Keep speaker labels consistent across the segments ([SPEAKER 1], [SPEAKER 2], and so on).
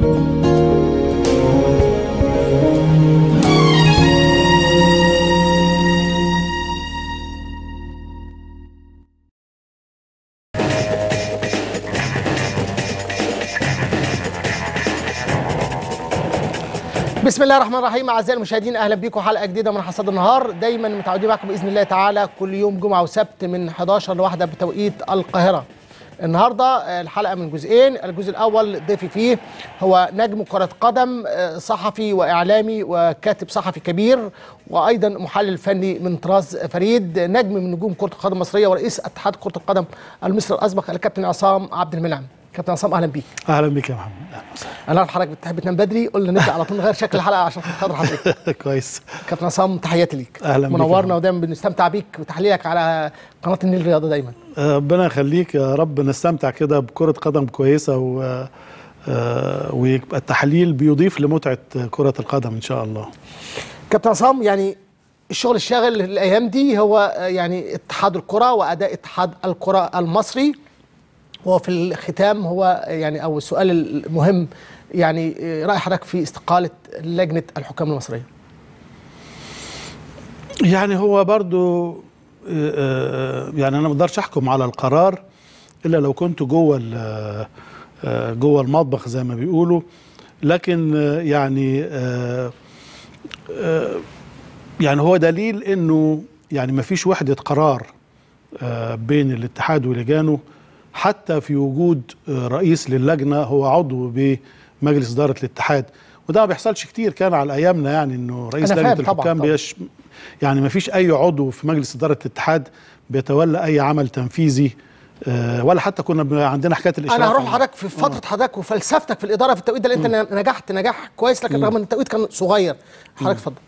[SPEAKER 1] بسم الله الرحمن الرحيم اعزائي المشاهدين اهلا بيكم حلقه جديده من حصاد النهار دايما متعودين معكم باذن الله تعالى كل يوم جمعه وسبت من 11 لواحدة بتوقيت القاهره النهارده آه، الحلقه من جزئين الجزء الاول ضيفي فيه هو نجم كره قدم آه، صحفي واعلامي وكاتب صحفي كبير وايضا محلل فني من طراز فريد نجم من نجوم كره القدم المصريه ورئيس اتحاد كره القدم المصري الاسبق الكابتن عصام عبد المنعم كابتن عصام اهلا بيك
[SPEAKER 2] اهلا بك يا محمد أهلاً وسهلاً.
[SPEAKER 1] انا عارف حضرتك بتحب تنام بدري قلنا نبدا على طول نغير شكل الحلقه عشان خاطر حضرتك
[SPEAKER 2] كويس
[SPEAKER 1] كابتن عصام تحياتي ليك
[SPEAKER 2] أهلاً بيك يا
[SPEAKER 1] منورنا
[SPEAKER 2] فندم.
[SPEAKER 1] ودايما بنستمتع بيك وتحليلك على قناه النيل الرياضه دايما
[SPEAKER 2] ربنا يخليك يا رب نستمتع كده بكرة قدم كويسة و آه، ويبقى التحليل بيضيف لمتعة كرة القدم إن شاء الله
[SPEAKER 1] كابتن عصام يعني الشغل الشاغل الايام دي هو آه، يعني اتحاد الكره واداء اتحاد الكره المصري وفي الختام هو يعني او السؤال المهم يعني آه، راي حضرتك في استقاله لجنه الحكام المصريه
[SPEAKER 2] يعني هو برضو آه، آه، يعني أنا ما أقدرش أحكم على القرار إلا لو كنت جوه ال- آه، جوه المطبخ زي ما بيقولوا لكن آه، يعني آه، آه، يعني هو دليل إنه يعني ما فيش وحدة قرار آه، بين الاتحاد ولجانه حتى في وجود آه، رئيس للجنه هو عضو بمجلس اداره الاتحاد وده ما بيحصلش كتير كان على ايامنا يعني انه رئيس
[SPEAKER 1] أنا
[SPEAKER 2] لجنه
[SPEAKER 1] فاهم طبعاً،
[SPEAKER 2] الحكام
[SPEAKER 1] طبعاً.
[SPEAKER 2] بيش يعني ما فيش اي عضو في مجلس اداره الاتحاد بيتولى اي عمل تنفيذي آه، ولا حتى كنا ب- عندنا حكايه الاشراف
[SPEAKER 1] انا هروح
[SPEAKER 2] على-
[SPEAKER 1] لحضرتك في فتره حضرتك وفلسفتك في الاداره في التوقيت ده اللي انت نجحت نجاح كويس لكن رغم ان التوقيت كان صغير حضرتك اتفضل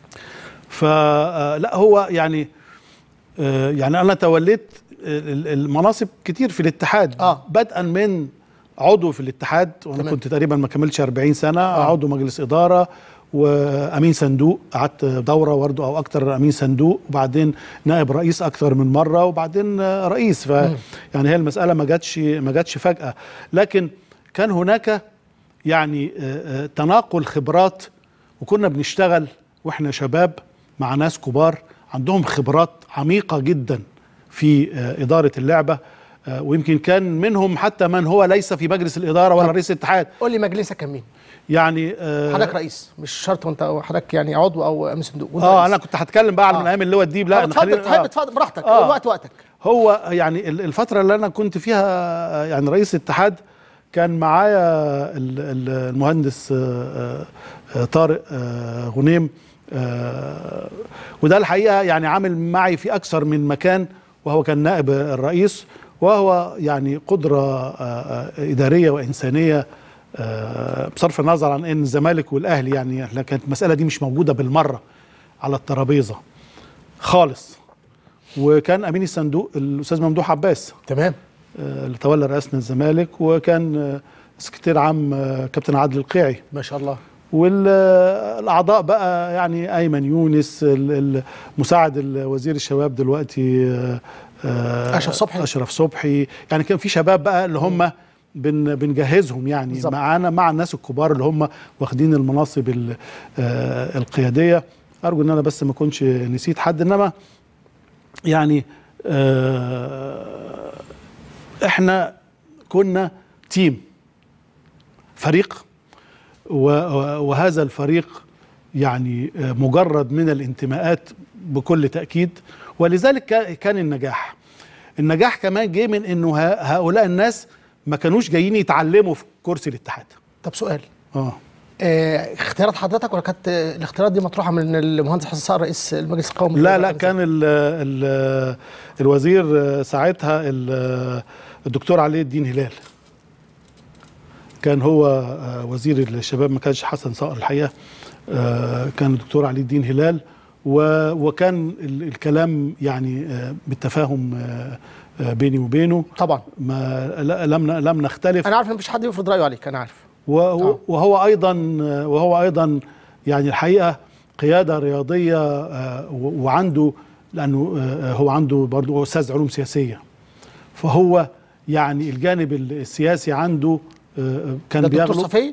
[SPEAKER 2] فلا هو يعني آه، يعني انا توليت ال- المناصب كتير في الاتحاد
[SPEAKER 1] آه.
[SPEAKER 2] بدءا من عضو في الاتحاد وانا
[SPEAKER 1] تمام.
[SPEAKER 2] كنت تقريبا ما كملتش 40 سنه عضو مجلس اداره وامين صندوق قعدت دوره برضه او اكتر امين صندوق وبعدين نائب رئيس اكتر من مره وبعدين آه، رئيس ف يعني هي المساله ما جاتش ما جاتش فجاه لكن كان هناك يعني آه، آه، تناقل خبرات وكنا بنشتغل واحنا شباب مع ناس كبار عندهم خبرات عميقه جدا في آه، اداره اللعبه آه، ويمكن كان منهم حتى من هو ليس في مجلس الاداره ولا
[SPEAKER 1] طب.
[SPEAKER 2] رئيس الاتحاد
[SPEAKER 1] قول لي مجلسك كان مين
[SPEAKER 2] يعني آه،
[SPEAKER 1] حضرتك رئيس مش شرط وانت حضرتك يعني عضو او امين صندوق وأنت
[SPEAKER 2] اه
[SPEAKER 1] رئيس.
[SPEAKER 2] انا كنت هتكلم بقى
[SPEAKER 1] آه.
[SPEAKER 2] من ايام اللواء الديب
[SPEAKER 1] لا
[SPEAKER 2] لا
[SPEAKER 1] اتفضل
[SPEAKER 2] خلينا-
[SPEAKER 1] تحب
[SPEAKER 2] آه.
[SPEAKER 1] تفضل براحتك
[SPEAKER 2] آه.
[SPEAKER 1] الوقت وقتك
[SPEAKER 2] هو يعني ال- الفترة اللي أنا كنت فيها آه، يعني رئيس اتحاد كان معايا ال- ال- المهندس آه، آه، طارق آه، غنيم آه، وده الحقيقة يعني عامل معي في أكثر من مكان وهو كان نائب الرئيس وهو يعني قدرة آه، آه، إدارية وإنسانية آه، بصرف النظر عن ان الزمالك والاهلي يعني إحنا كانت المساله دي مش موجوده بالمره على الترابيزه خالص وكان امين الصندوق الاستاذ ممدوح عباس
[SPEAKER 1] تمام
[SPEAKER 2] آه، اللي تولى رئاسه الزمالك وكان آه، سكرتير عام آه، كابتن عادل القيعي
[SPEAKER 1] ما شاء الله
[SPEAKER 2] والاعضاء بقى يعني ايمن يونس ال- ال- مساعد ال- وزير الشباب دلوقتي آه، آه،
[SPEAKER 1] أشرف صبحي.
[SPEAKER 2] اشرف صبحي يعني كان في شباب بقى اللي هم بن بنجهزهم يعني
[SPEAKER 1] بالظبط.
[SPEAKER 2] معانا مع الناس الكبار اللي هم واخدين المناصب ال- آه، القياديه ارجو ان انا بس ما اكونش نسيت حد انما يعني آه، احنا كنا تيم فريق و- و- وهذا الفريق يعني آه، مجرد من الانتماءات بكل تأكيد ولذلك كا- كان النجاح النجاح كمان جه من انه ه- هؤلاء الناس ما كانوش جايين يتعلموا في كرسي الاتحاد
[SPEAKER 1] طب سؤال
[SPEAKER 2] اه
[SPEAKER 1] آه، اختيارات حضرتك ولا كانت آه، الاختيارات دي مطروحه من المهندس حسن صقر رئيس المجلس القومي
[SPEAKER 2] لا لا كان ال ال الوزير آه، ساعتها ال- الدكتور علي الدين هلال كان هو آه، وزير الشباب ما كانش حسن صقر الحقيقه آه، كان الدكتور علي الدين هلال و- وكان ال- الكلام يعني آه، بالتفاهم آه، آه، بيني وبينه
[SPEAKER 1] طبعا
[SPEAKER 2] ما لا- لم ن- لم نختلف
[SPEAKER 1] انا عارف ان مفيش حد يفرض رايه عليك انا عارف
[SPEAKER 2] وهو,
[SPEAKER 1] آه.
[SPEAKER 2] وهو ايضا وهو ايضا يعني الحقيقه قياده رياضيه آه، و- وعنده لانه آه، هو عنده برضه استاذ علوم سياسيه فهو يعني الجانب السياسي عنده آه، كان
[SPEAKER 1] ده الدكتور
[SPEAKER 2] بيغلب
[SPEAKER 1] صفي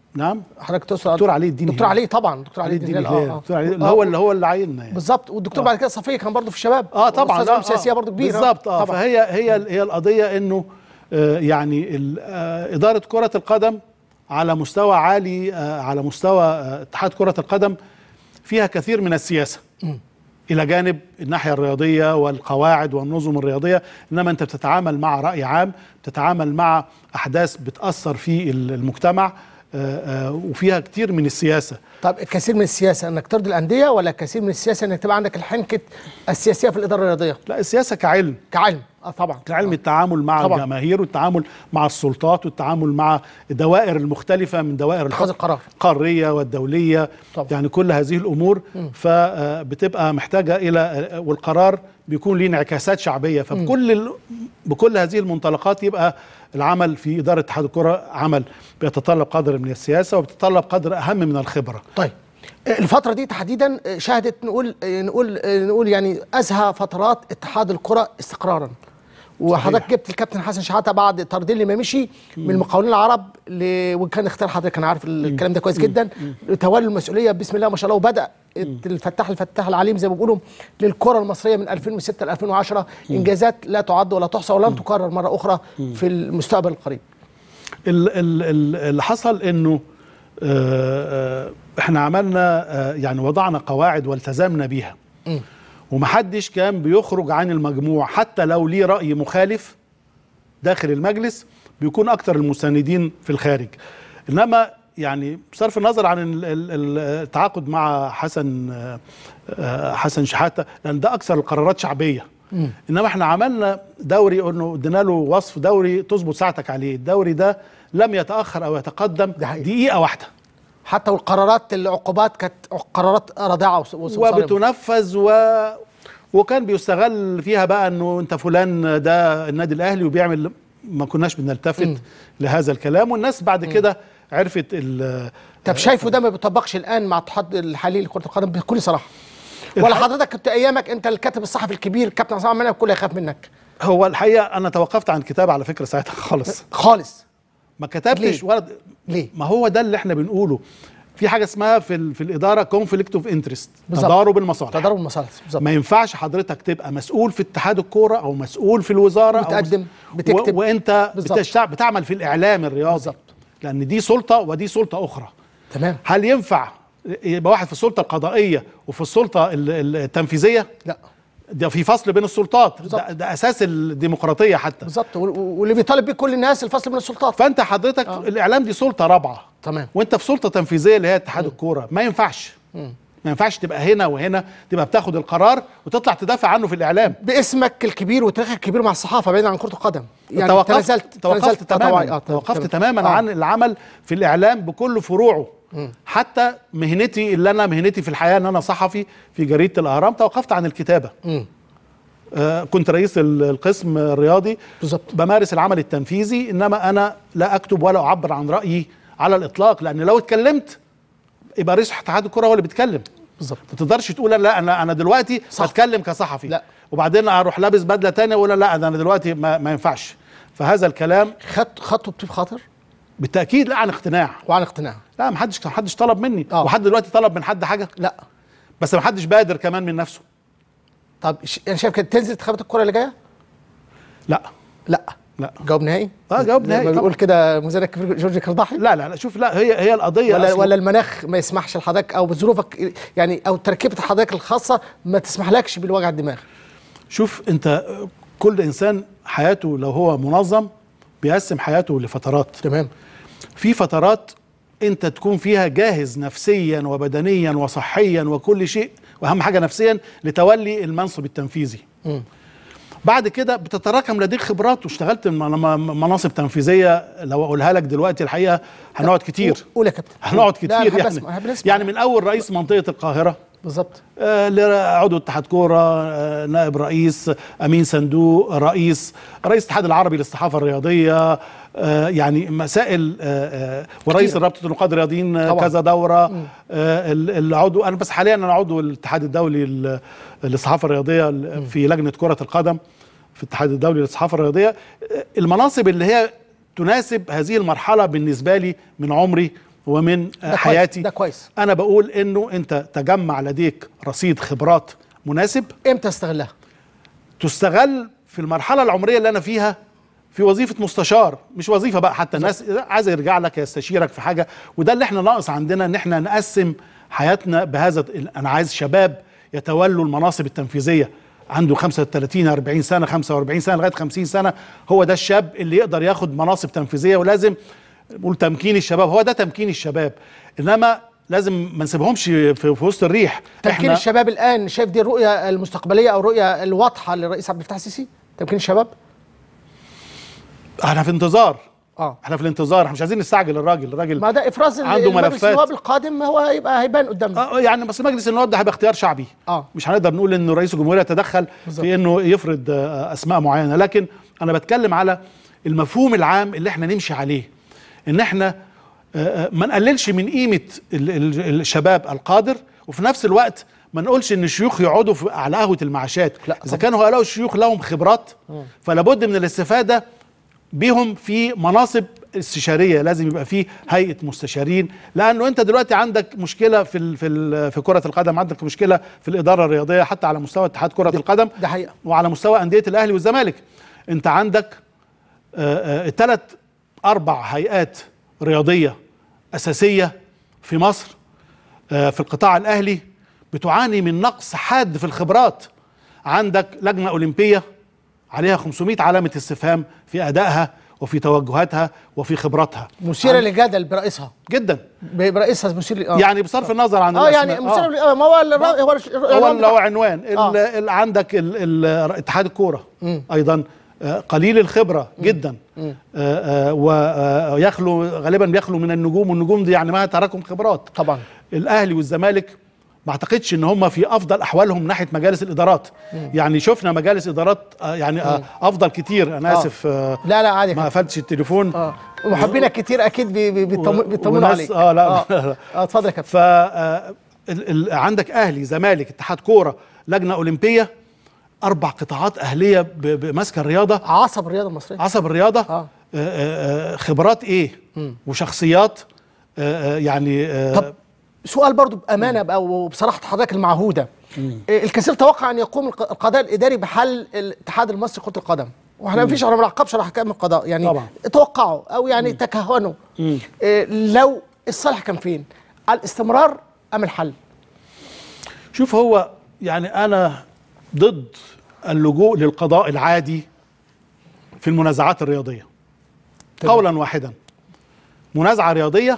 [SPEAKER 2] نعم
[SPEAKER 1] حضرتك تقصد
[SPEAKER 2] دكتور علي الدين
[SPEAKER 1] دكتور
[SPEAKER 2] هلال.
[SPEAKER 1] علي طبعا دكتور علي
[SPEAKER 2] علي الدين
[SPEAKER 1] الدين
[SPEAKER 2] هلال دكتور علي اللي هو اللي هو اللي عيننا يعني
[SPEAKER 1] بالظبط والدكتور بعد كده صفيه كان برضه في الشباب
[SPEAKER 2] اه طبعا
[SPEAKER 1] أستاذ علوم
[SPEAKER 2] آه،
[SPEAKER 1] سياسيه
[SPEAKER 2] آه.
[SPEAKER 1] برضه كبيره
[SPEAKER 2] بالظبط اه
[SPEAKER 1] طبعا
[SPEAKER 2] فهي هي هي القضيه انه آه يعني ال- آه اداره كره القدم على مستوى عالي آه على مستوى آه اتحاد كره القدم فيها كثير من السياسه الى جانب الناحيه الرياضيه والقواعد والنظم الرياضيه انما انت بتتعامل مع راي عام بتتعامل مع احداث بتاثر في المجتمع آه، آه، وفيها كتير من السياسه
[SPEAKER 1] طب كثير من السياسه انك ترضي الانديه ولا كثير من السياسه انك تبقى عندك الحنكه السياسيه في الاداره الرياضيه
[SPEAKER 2] لا السياسه كعلم
[SPEAKER 1] كعلم اه طبعا
[SPEAKER 2] كعلم التعامل مع
[SPEAKER 1] طبعا.
[SPEAKER 2] الجماهير والتعامل مع السلطات والتعامل مع الدوائر المختلفة من دوائر
[SPEAKER 1] اتخاذ
[SPEAKER 2] الحكم
[SPEAKER 1] القرار.
[SPEAKER 2] القارية والدولية
[SPEAKER 1] طبعا.
[SPEAKER 2] يعني كل هذه الأمور فبتبقى محتاجة إلى والقرار بيكون ليه انعكاسات شعبية فبكل ال... بكل هذه المنطلقات يبقى العمل في إدارة اتحاد الكرة عمل بيتطلب قدر من السياسة وبيتطلب قدر أهم من الخبرة
[SPEAKER 1] طيب الفترة دي تحديدا شهدت نقول نقول نقول يعني ازهى فترات اتحاد الكرة استقرارا وحضرتك جبت الكابتن حسن شحاته بعد طردين لما مشي من المقاولين العرب ل... وكان اختيار حضرتك انا عارف الكلام ده كويس جدا تولي المسؤوليه بسم الله ما شاء الله وبدا الفتاح الفتاح العليم زي ما بيقولوا للكره المصريه من 2006 ل 2010 انجازات لا تعد ولا تحصى ولن تكرر مره اخرى في المستقبل القريب
[SPEAKER 2] ال- ال- ال- اللي حصل انه آه، آه، احنا عملنا آه، يعني وضعنا قواعد والتزمنا بيها ومحدش كان بيخرج عن المجموع حتى لو ليه رأي مخالف داخل المجلس بيكون اكتر المساندين في الخارج انما يعني بصرف النظر عن ال- ال- ال- التعاقد مع حسن آه، آه، حسن شحاته لان ده اكثر القرارات شعبيه انما احنا عملنا دوري انه ادينا له وصف دوري تظبط ساعتك عليه الدوري ده لم يتاخر او يتقدم
[SPEAKER 1] ده حقيقي.
[SPEAKER 2] دقيقه واحده
[SPEAKER 1] حتى والقرارات العقوبات كانت قرارات رادعه وص- وصارمة.
[SPEAKER 2] وبتنفذ و وكان بيستغل فيها بقى انه انت فلان ده النادي الاهلي وبيعمل ما كناش بنلتفت لهذا الكلام والناس بعد كده عرفت ال-
[SPEAKER 1] طب شايفه ده ما بيطبقش الان مع الاتحاد الحالي لكره القدم بكل صراحه ولا
[SPEAKER 2] الحق-
[SPEAKER 1] حضرتك كنت ايامك انت الكاتب الصحفي الكبير كابتن عصام منعم الكل يخاف منك
[SPEAKER 2] هو الحقيقه انا توقفت عن الكتاب على فكره ساعتها خالص
[SPEAKER 1] خالص
[SPEAKER 2] ما كتبتش
[SPEAKER 1] ليه؟
[SPEAKER 2] ولا
[SPEAKER 1] ليه
[SPEAKER 2] ما هو ده اللي احنا بنقوله في حاجه اسمها في ال- في الاداره كونفليكت اوف انترست
[SPEAKER 1] بالظبط.
[SPEAKER 2] تضارب المصالح
[SPEAKER 1] تضارب المصالح بالظبط
[SPEAKER 2] ما ينفعش حضرتك تبقى مسؤول في اتحاد الكوره او مسؤول في الوزاره أو
[SPEAKER 1] بتقدم،
[SPEAKER 2] مس-
[SPEAKER 1] بتكتب.
[SPEAKER 2] و... وانت
[SPEAKER 1] بالظبط.
[SPEAKER 2] بتشتع... بتعمل في الاعلام الرياضي
[SPEAKER 1] بالظبط.
[SPEAKER 2] لان دي سلطه ودي سلطه اخرى
[SPEAKER 1] تمام
[SPEAKER 2] هل ينفع يبقى واحد في السلطه القضائيه وفي السلطه ال- ال- التنفيذيه
[SPEAKER 1] لا
[SPEAKER 2] ده في فصل بين السلطات
[SPEAKER 1] بالظبط.
[SPEAKER 2] ده, ده اساس الديمقراطيه حتى
[SPEAKER 1] بالظبط وال- واللي بيطالب بيه كل الناس الفصل من السلطات
[SPEAKER 2] فانت حضرتك
[SPEAKER 1] آه.
[SPEAKER 2] الاعلام دي سلطه رابعه
[SPEAKER 1] تمام
[SPEAKER 2] وانت في سلطه تنفيذيه اللي هي اتحاد الكوره ما ينفعش ما ينفعش تبقى هنا وهنا تبقى بتاخد القرار وتطلع تدافع عنه في الاعلام
[SPEAKER 1] باسمك الكبير وتاريخك الكبير مع الصحافه بعيد عن كره القدم يعني
[SPEAKER 2] توقفت
[SPEAKER 1] تنازلت
[SPEAKER 2] توقفت
[SPEAKER 1] تنازلت
[SPEAKER 2] تماما
[SPEAKER 1] تطوعي. آه،
[SPEAKER 2] توقفت
[SPEAKER 1] تمام.
[SPEAKER 2] تماما
[SPEAKER 1] آه.
[SPEAKER 2] عن العمل في الاعلام بكل فروعه حتى مهنتي اللي انا مهنتي في الحياه ان انا صحفي في جريده الاهرام توقفت عن الكتابه
[SPEAKER 1] مم.
[SPEAKER 2] آه كنت رئيس ال- القسم الرياضي
[SPEAKER 1] بالظبط.
[SPEAKER 2] بمارس العمل التنفيذي انما انا لا اكتب ولا اعبر عن رايي على الاطلاق لان لو اتكلمت يبقى رئيس اتحاد الكره هو اللي بيتكلم
[SPEAKER 1] بالظبط
[SPEAKER 2] ما تقدرش تقول لا انا انا دلوقتي
[SPEAKER 1] صح.
[SPEAKER 2] بتكلم كصحفي
[SPEAKER 1] لا.
[SPEAKER 2] وبعدين اروح لابس بدله تانية واقول لا ده انا دلوقتي ما, ما ينفعش فهذا الكلام
[SPEAKER 1] خدت خطوه بطيب خاطر
[SPEAKER 2] بالتاكيد لا عن اقتناع
[SPEAKER 1] وعن اقتناع
[SPEAKER 2] لا ما حدش ما حدش طلب مني
[SPEAKER 1] آه.
[SPEAKER 2] وحد دلوقتي طلب من حد حاجه
[SPEAKER 1] لا
[SPEAKER 2] بس ما حدش بادر كمان من نفسه
[SPEAKER 1] طب ش- انا شايف كده تنزل انتخابات الكره اللي جايه
[SPEAKER 2] لا
[SPEAKER 1] لا
[SPEAKER 2] لا
[SPEAKER 1] جواب نهائي
[SPEAKER 2] آه، جواب
[SPEAKER 1] زي
[SPEAKER 2] نهائي
[SPEAKER 1] ما
[SPEAKER 2] طبعا.
[SPEAKER 1] بيقول كده مذيع الكبير جورج كرداحي
[SPEAKER 2] لا لا لا شوف لا هي هي القضيه
[SPEAKER 1] ولا
[SPEAKER 2] أصله-
[SPEAKER 1] ولا المناخ ما يسمحش لحضرتك او ظروفك يعني او تركيبه حضرتك الخاصه ما تسمحلكش بالوجع الدماغ
[SPEAKER 2] شوف انت كل انسان حياته لو هو منظم بيقسم حياته لفترات
[SPEAKER 1] تمام
[SPEAKER 2] في فترات انت تكون فيها جاهز نفسيا وبدنيا وصحيا وكل شيء واهم حاجه نفسيا لتولي المنصب التنفيذي
[SPEAKER 1] مم.
[SPEAKER 2] بعد كده بتتراكم لديك خبرات واشتغلت م- م- مناصب تنفيذية لو اقولها لك دلوقتي الحقيقه هنقعد كتير
[SPEAKER 1] قول يا كابتن
[SPEAKER 2] هنقعد
[SPEAKER 1] لا، أنا
[SPEAKER 2] كتير
[SPEAKER 1] حابب
[SPEAKER 2] يعني
[SPEAKER 1] أسمع، حابب نسمع.
[SPEAKER 2] يعني من اول رئيس منطقه القاهره
[SPEAKER 1] بالظبط
[SPEAKER 2] آه، لعضو اتحاد كوره آه، نائب رئيس امين صندوق رئيس رئيس الاتحاد العربي للصحافه الرياضيه آه، يعني مسائل آه، آه، ورئيس
[SPEAKER 1] كتير.
[SPEAKER 2] رابطه النقاد الرياضيين آه،
[SPEAKER 1] طبعا.
[SPEAKER 2] كذا دوره آه، ال- العضو انا بس حاليا انا عضو الاتحاد الدولي لل- للصحافه الرياضيه ال- في لجنه كره القدم في الاتحاد الدولي للصحافه الرياضيه آه، المناصب اللي هي تناسب هذه المرحله بالنسبه لي من عمري ومن
[SPEAKER 1] ده كويس،
[SPEAKER 2] حياتي
[SPEAKER 1] ده كويس.
[SPEAKER 2] انا بقول انه انت تجمع لديك رصيد خبرات مناسب
[SPEAKER 1] امتى استغلها
[SPEAKER 2] تستغل في المرحله العمريه اللي انا فيها في وظيفه مستشار مش وظيفه بقى حتى الناس عايزه يرجع لك يستشيرك في حاجه وده اللي احنا ناقص عندنا ان احنا نقسم حياتنا بهذا انا عايز شباب يتولوا المناصب التنفيذيه عنده 35 40 سنه 45 سنه لغايه 50 سنه هو ده الشاب اللي يقدر ياخد مناصب تنفيذيه ولازم نقول تمكين الشباب هو ده تمكين الشباب انما لازم ما نسيبهمش في, في وسط الريح
[SPEAKER 1] تمكين الشباب الان شايف دي الرؤيه المستقبليه او الرؤيه الواضحه للرئيس عبد الفتاح السيسي تمكين الشباب
[SPEAKER 2] احنا في انتظار
[SPEAKER 1] اه
[SPEAKER 2] احنا في الانتظار احنا مش عايزين نستعجل الراجل الراجل
[SPEAKER 1] ما ده افراز
[SPEAKER 2] عنده
[SPEAKER 1] مجلس
[SPEAKER 2] ملفات.
[SPEAKER 1] النواب القادم هو هيبقى هيبان قدامنا
[SPEAKER 2] اه يعني بس مجلس النواب ده هيبقى اختيار شعبي
[SPEAKER 1] آه.
[SPEAKER 2] مش هنقدر نقول انه رئيس الجمهوريه يتدخل
[SPEAKER 1] بالظبط.
[SPEAKER 2] في انه يفرض آه، اسماء معينه لكن انا بتكلم على المفهوم العام اللي احنا نمشي عليه ان احنا آه، آه، ما نقللش من قيمه ال- ال- الشباب القادر وفي نفس الوقت ما نقولش ان الشيوخ يقعدوا في- على قهوه المعاشات
[SPEAKER 1] لا
[SPEAKER 2] اذا
[SPEAKER 1] طبعا.
[SPEAKER 2] كانوا هؤلاء الشيوخ لهم خبرات فلا بد من الاستفاده بيهم في مناصب استشاريه لازم يبقى فيه هيئه مستشارين لانه انت دلوقتي عندك مشكله في ال في ال في كره القدم عندك مشكله في الاداره الرياضيه حتى على مستوى اتحاد كره القدم
[SPEAKER 1] ده حقيقة.
[SPEAKER 2] وعلى مستوى انديه الاهلي والزمالك انت عندك ثلاث اربع هيئات رياضيه اساسيه في مصر آه، في القطاع الاهلي بتعاني من نقص حاد في الخبرات عندك لجنه اولمبيه عليها 500 علامه استفهام في ادائها وفي توجهاتها وفي خبراتها
[SPEAKER 1] مثيره
[SPEAKER 2] عن-
[SPEAKER 1] للجدل برئيسها
[SPEAKER 2] جدا
[SPEAKER 1] ب- برئيسها مثير اه
[SPEAKER 2] يعني بصرف النظر عن
[SPEAKER 1] اه يعني
[SPEAKER 2] الأسماء.
[SPEAKER 1] مثيره لل- آه، ما هو الر- هو الش-
[SPEAKER 2] هو
[SPEAKER 1] العنوان
[SPEAKER 2] اللي هو
[SPEAKER 1] بتاع-
[SPEAKER 2] عنوان ال-
[SPEAKER 1] آه.
[SPEAKER 2] ال- عندك ال- ال- اتحاد الكوره ايضا آه، قليل الخبره جدا آه، آه، ويخلو غالبا بيخلو من النجوم والنجوم دي يعني ما تراكم خبرات
[SPEAKER 1] طبعا
[SPEAKER 2] الاهلي والزمالك ما اعتقدش ان هم في افضل احوالهم ناحيه مجالس الادارات يعني شفنا مجالس ادارات آه، يعني آه، افضل كتير انا
[SPEAKER 1] آه.
[SPEAKER 2] اسف آه،
[SPEAKER 1] لا لا عادي
[SPEAKER 2] ما
[SPEAKER 1] كده.
[SPEAKER 2] قفلتش التليفون
[SPEAKER 1] اه ومحبينك كتير اكيد بي- بي- بيطمن- بيطمنوا
[SPEAKER 2] وناس-
[SPEAKER 1] عليك
[SPEAKER 2] آه، لا،
[SPEAKER 1] اه,
[SPEAKER 2] لا، لا.
[SPEAKER 1] آه اتفضل يا كابتن
[SPEAKER 2] ف آه، ال- ال- عندك اهلي زمالك اتحاد كوره لجنه اولمبيه اربع قطاعات اهليه ب- بماسكه الرياضه
[SPEAKER 1] عصب الرياضه المصريه
[SPEAKER 2] عصب الرياضه
[SPEAKER 1] آه.
[SPEAKER 2] آه. آه، آه، خبرات ايه وشخصيات آه، آه، يعني آه،
[SPEAKER 1] طب سؤال برضو بامانه بقى وبصراحه حضرتك المعهوده إيه، الكثير توقع ان يقوم الق- القضاء الاداري بحل الاتحاد المصري لكره القدم واحنا مفيش احنا ما بنعاقبش على حكام القضاء يعني
[SPEAKER 2] طبعا.
[SPEAKER 1] توقعوا او يعني تكهنوا إيه، لو الصالح كان فين الاستمرار ام الحل
[SPEAKER 2] شوف هو يعني انا ضد اللجوء للقضاء العادي في المنازعات الرياضيه
[SPEAKER 1] تمام.
[SPEAKER 2] قولا واحدا منازعه رياضيه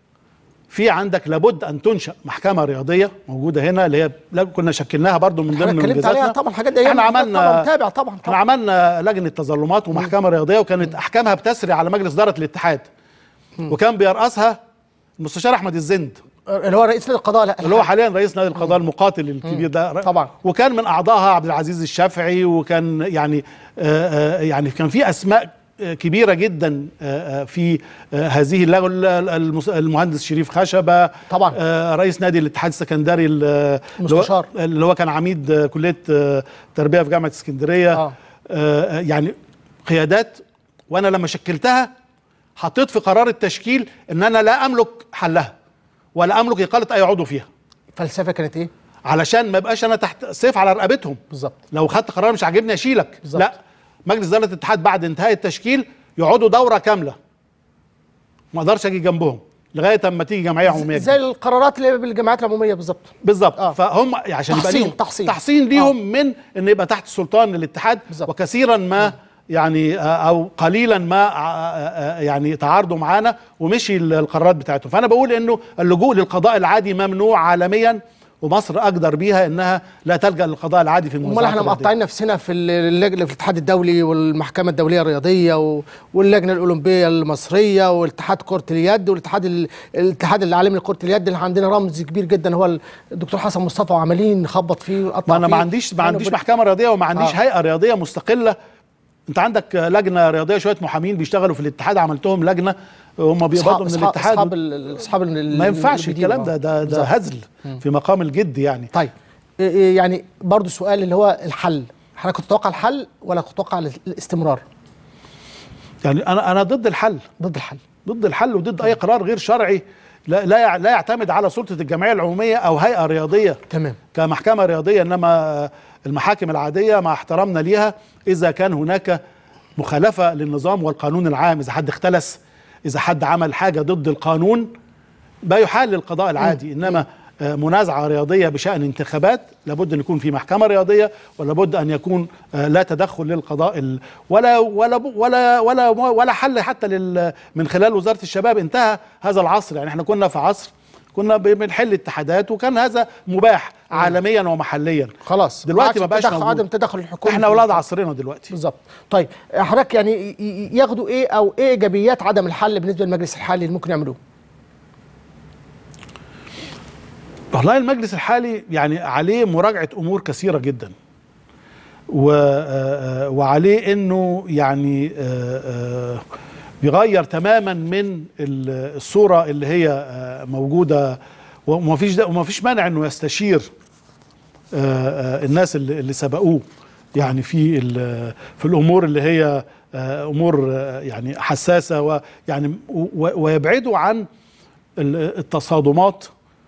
[SPEAKER 2] في عندك لابد ان تنشا محكمه رياضيه موجوده هنا اللي هي لا- كنا شكلناها برضو من
[SPEAKER 1] احنا
[SPEAKER 2] ضمن
[SPEAKER 1] اتكلمت عليها
[SPEAKER 2] منجزاتنا.
[SPEAKER 1] طبعا الحاجات دي
[SPEAKER 2] احنا
[SPEAKER 1] أيام-
[SPEAKER 2] عملنا
[SPEAKER 1] طبعا متابع طبعا
[SPEAKER 2] احنا
[SPEAKER 1] طبعا
[SPEAKER 2] عملنا لجنه تظلمات ومحكمه رياضيه وكانت احكامها بتسري على مجلس اداره الاتحاد وكان بيرأسها المستشار احمد الزند
[SPEAKER 1] اللي هو رئيس نادي القضاء لا
[SPEAKER 2] اللي هو حاليا رئيس نادي القضاء المقاتل الكبير ده
[SPEAKER 1] طبعا.
[SPEAKER 2] وكان من اعضائها عبد العزيز الشافعي وكان يعني آه، آه، يعني كان في اسماء آه، كبيره جدا آه، آه، في آه، هذه اللجنه ال- المس- المهندس شريف خشبه
[SPEAKER 1] طبعا.
[SPEAKER 2] آه، رئيس نادي الاتحاد السكندري ال- اللي هو-
[SPEAKER 1] مستشار.
[SPEAKER 2] اللي هو كان عميد آه، كليه آه، تربيه في جامعه اسكندريه
[SPEAKER 1] آه.
[SPEAKER 2] آه، يعني قيادات وانا لما شكلتها حطيت في قرار التشكيل ان انا لا املك حلها ولا املك اقاله اي عضو فيها
[SPEAKER 1] الفلسفه كانت ايه
[SPEAKER 2] علشان ما يبقاش انا تحت سيف على رقبتهم
[SPEAKER 1] بالظبط
[SPEAKER 2] لو خدت قرار مش عاجبني اشيلك
[SPEAKER 1] بالظبط.
[SPEAKER 2] لا مجلس اداره الاتحاد بعد انتهاء التشكيل يقعدوا دوره كامله ما اقدرش اجي جنبهم لغايه اما تيجي جمعيه عموميه
[SPEAKER 1] زي القرارات اللي بالجامعات العموميه بالظبط
[SPEAKER 2] بالظبط
[SPEAKER 1] آه.
[SPEAKER 2] آه. فهم عشان يبقى
[SPEAKER 1] تحصين-
[SPEAKER 2] ليهم
[SPEAKER 1] تحصين.
[SPEAKER 2] تحصين ليهم آه. من ان يبقى تحت سلطان الاتحاد
[SPEAKER 1] بالظبط.
[SPEAKER 2] وكثيرا ما يعني آه، او قليلا ما آه، آه، يعني تعارضوا معانا ومشي ال- القرارات بتاعتهم فانا بقول انه اللجوء للقضاء العادي ممنوع عالميا ومصر اقدر بيها انها لا تلجا للقضاء العادي في
[SPEAKER 1] امال
[SPEAKER 2] المنازعات
[SPEAKER 1] احنا
[SPEAKER 2] الرياضية.
[SPEAKER 1] مقطعين نفسنا في اللجنه في الاتحاد الدولي والمحكمه الدوليه الرياضيه و- واللجنه الاولمبيه المصريه والاتحاد كره اليد والاتحاد ال- الاتحاد العالمي لكره اليد اللي عندنا رمز كبير جدا هو الدكتور حسن مصطفى وعمالين نخبط فيه ونقطع
[SPEAKER 2] ما انا ما
[SPEAKER 1] فيه.
[SPEAKER 2] عنديش ما
[SPEAKER 1] أنا
[SPEAKER 2] عنديش
[SPEAKER 1] بقول-
[SPEAKER 2] محكمه رياضيه وما عنديش
[SPEAKER 1] آه.
[SPEAKER 2] هيئه رياضيه مستقله انت عندك لجنه رياضيه شويه محامين بيشتغلوا في الاتحاد عملتهم لجنه هم بيقبضوا من
[SPEAKER 1] أصحاب-
[SPEAKER 2] الاتحاد
[SPEAKER 1] اصحاب ال- اصحاب ال-
[SPEAKER 2] ما ينفعش
[SPEAKER 1] البديل.
[SPEAKER 2] الكلام ده
[SPEAKER 1] آه.
[SPEAKER 2] ده ده
[SPEAKER 1] بالظبط.
[SPEAKER 2] هزل في مقام الجد يعني
[SPEAKER 1] طيب إيه- إيه يعني برضو سؤال اللي هو الحل حضرتك كنت تتوقع الحل ولا كنت تتوقع الاستمرار
[SPEAKER 2] يعني انا انا ضد الحل
[SPEAKER 1] ضد الحل
[SPEAKER 2] ضد الحل وضد اي قرار غير شرعي لا لا يع- لا يعتمد على سلطه الجمعيه العموميه او هيئه رياضيه
[SPEAKER 1] تمام
[SPEAKER 2] كمحكمه رياضيه انما المحاكم العاديه مع احترامنا ليها اذا كان هناك مخالفه للنظام والقانون العام اذا حد اختلس اذا حد عمل حاجه ضد القانون بيحال للقضاء العادي انما آه، منازعه رياضيه بشان انتخابات لابد ان يكون في محكمه رياضيه ولابد ان يكون آه، لا تدخل للقضاء ال- ولا ولا ولا ولا ولا حل حتى لل من خلال وزاره الشباب انتهى هذا العصر يعني احنا كنا في عصر كنا ب- بنحل اتحادات وكان هذا مباح عالميا ومحليا
[SPEAKER 1] خلاص
[SPEAKER 2] دلوقتي ما
[SPEAKER 1] عادش
[SPEAKER 2] بقاش
[SPEAKER 1] تدخل-
[SPEAKER 2] موجود.
[SPEAKER 1] عدم تدخل الحكومه
[SPEAKER 2] احنا اولاد عصرنا دلوقتي
[SPEAKER 1] بالظبط طيب حضرتك يعني ي- ي- ياخدوا ايه او ايه ايجابيات عدم الحل بالنسبه للمجلس الحالي اللي ممكن يعملوه
[SPEAKER 2] والله المجلس الحالي يعني عليه مراجعة أمور كثيرة جدا و آه، آه، وعليه انه يعني آه، آه، بيغير تماما من ال- الصوره اللي هي آه، موجوده وما فيش وما فيش مانع انه يستشير آه، آه، الناس اللي اللي سبقوه يعني في ال- في الامور اللي هي آه، امور آه، يعني حساسه ويعني و- ويبعدوا عن ال- التصادمات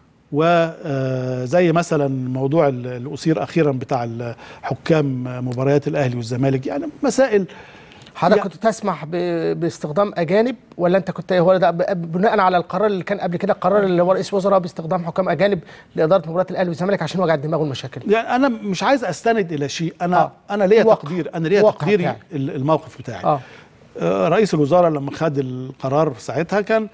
[SPEAKER 2] وزي مثلا موضوع ال- اللي اثير اخيرا بتاع ال- حكام مباريات الاهلي والزمالك يعني مسائل
[SPEAKER 1] حضرتك
[SPEAKER 2] يا-
[SPEAKER 1] كنت تسمح ب- باستخدام اجانب ولا انت كنت هو ده ب- بناء على القرار اللي كان قبل كده القرار اللي هو رئيس وزراء باستخدام حكام اجانب لاداره مباريات الاهلي والزمالك عشان وجع الدماغ والمشاكل
[SPEAKER 2] يعني انا مش عايز استند الى شيء انا
[SPEAKER 1] آه.
[SPEAKER 2] آه. انا ليا
[SPEAKER 1] الواقع.
[SPEAKER 2] تقدير انا ليا
[SPEAKER 1] الواقع
[SPEAKER 2] تقديري
[SPEAKER 1] بتاعك.
[SPEAKER 2] ال- الموقف بتاعي
[SPEAKER 1] اه
[SPEAKER 2] آه، رئيس الوزراء لما خد القرار ساعتها كان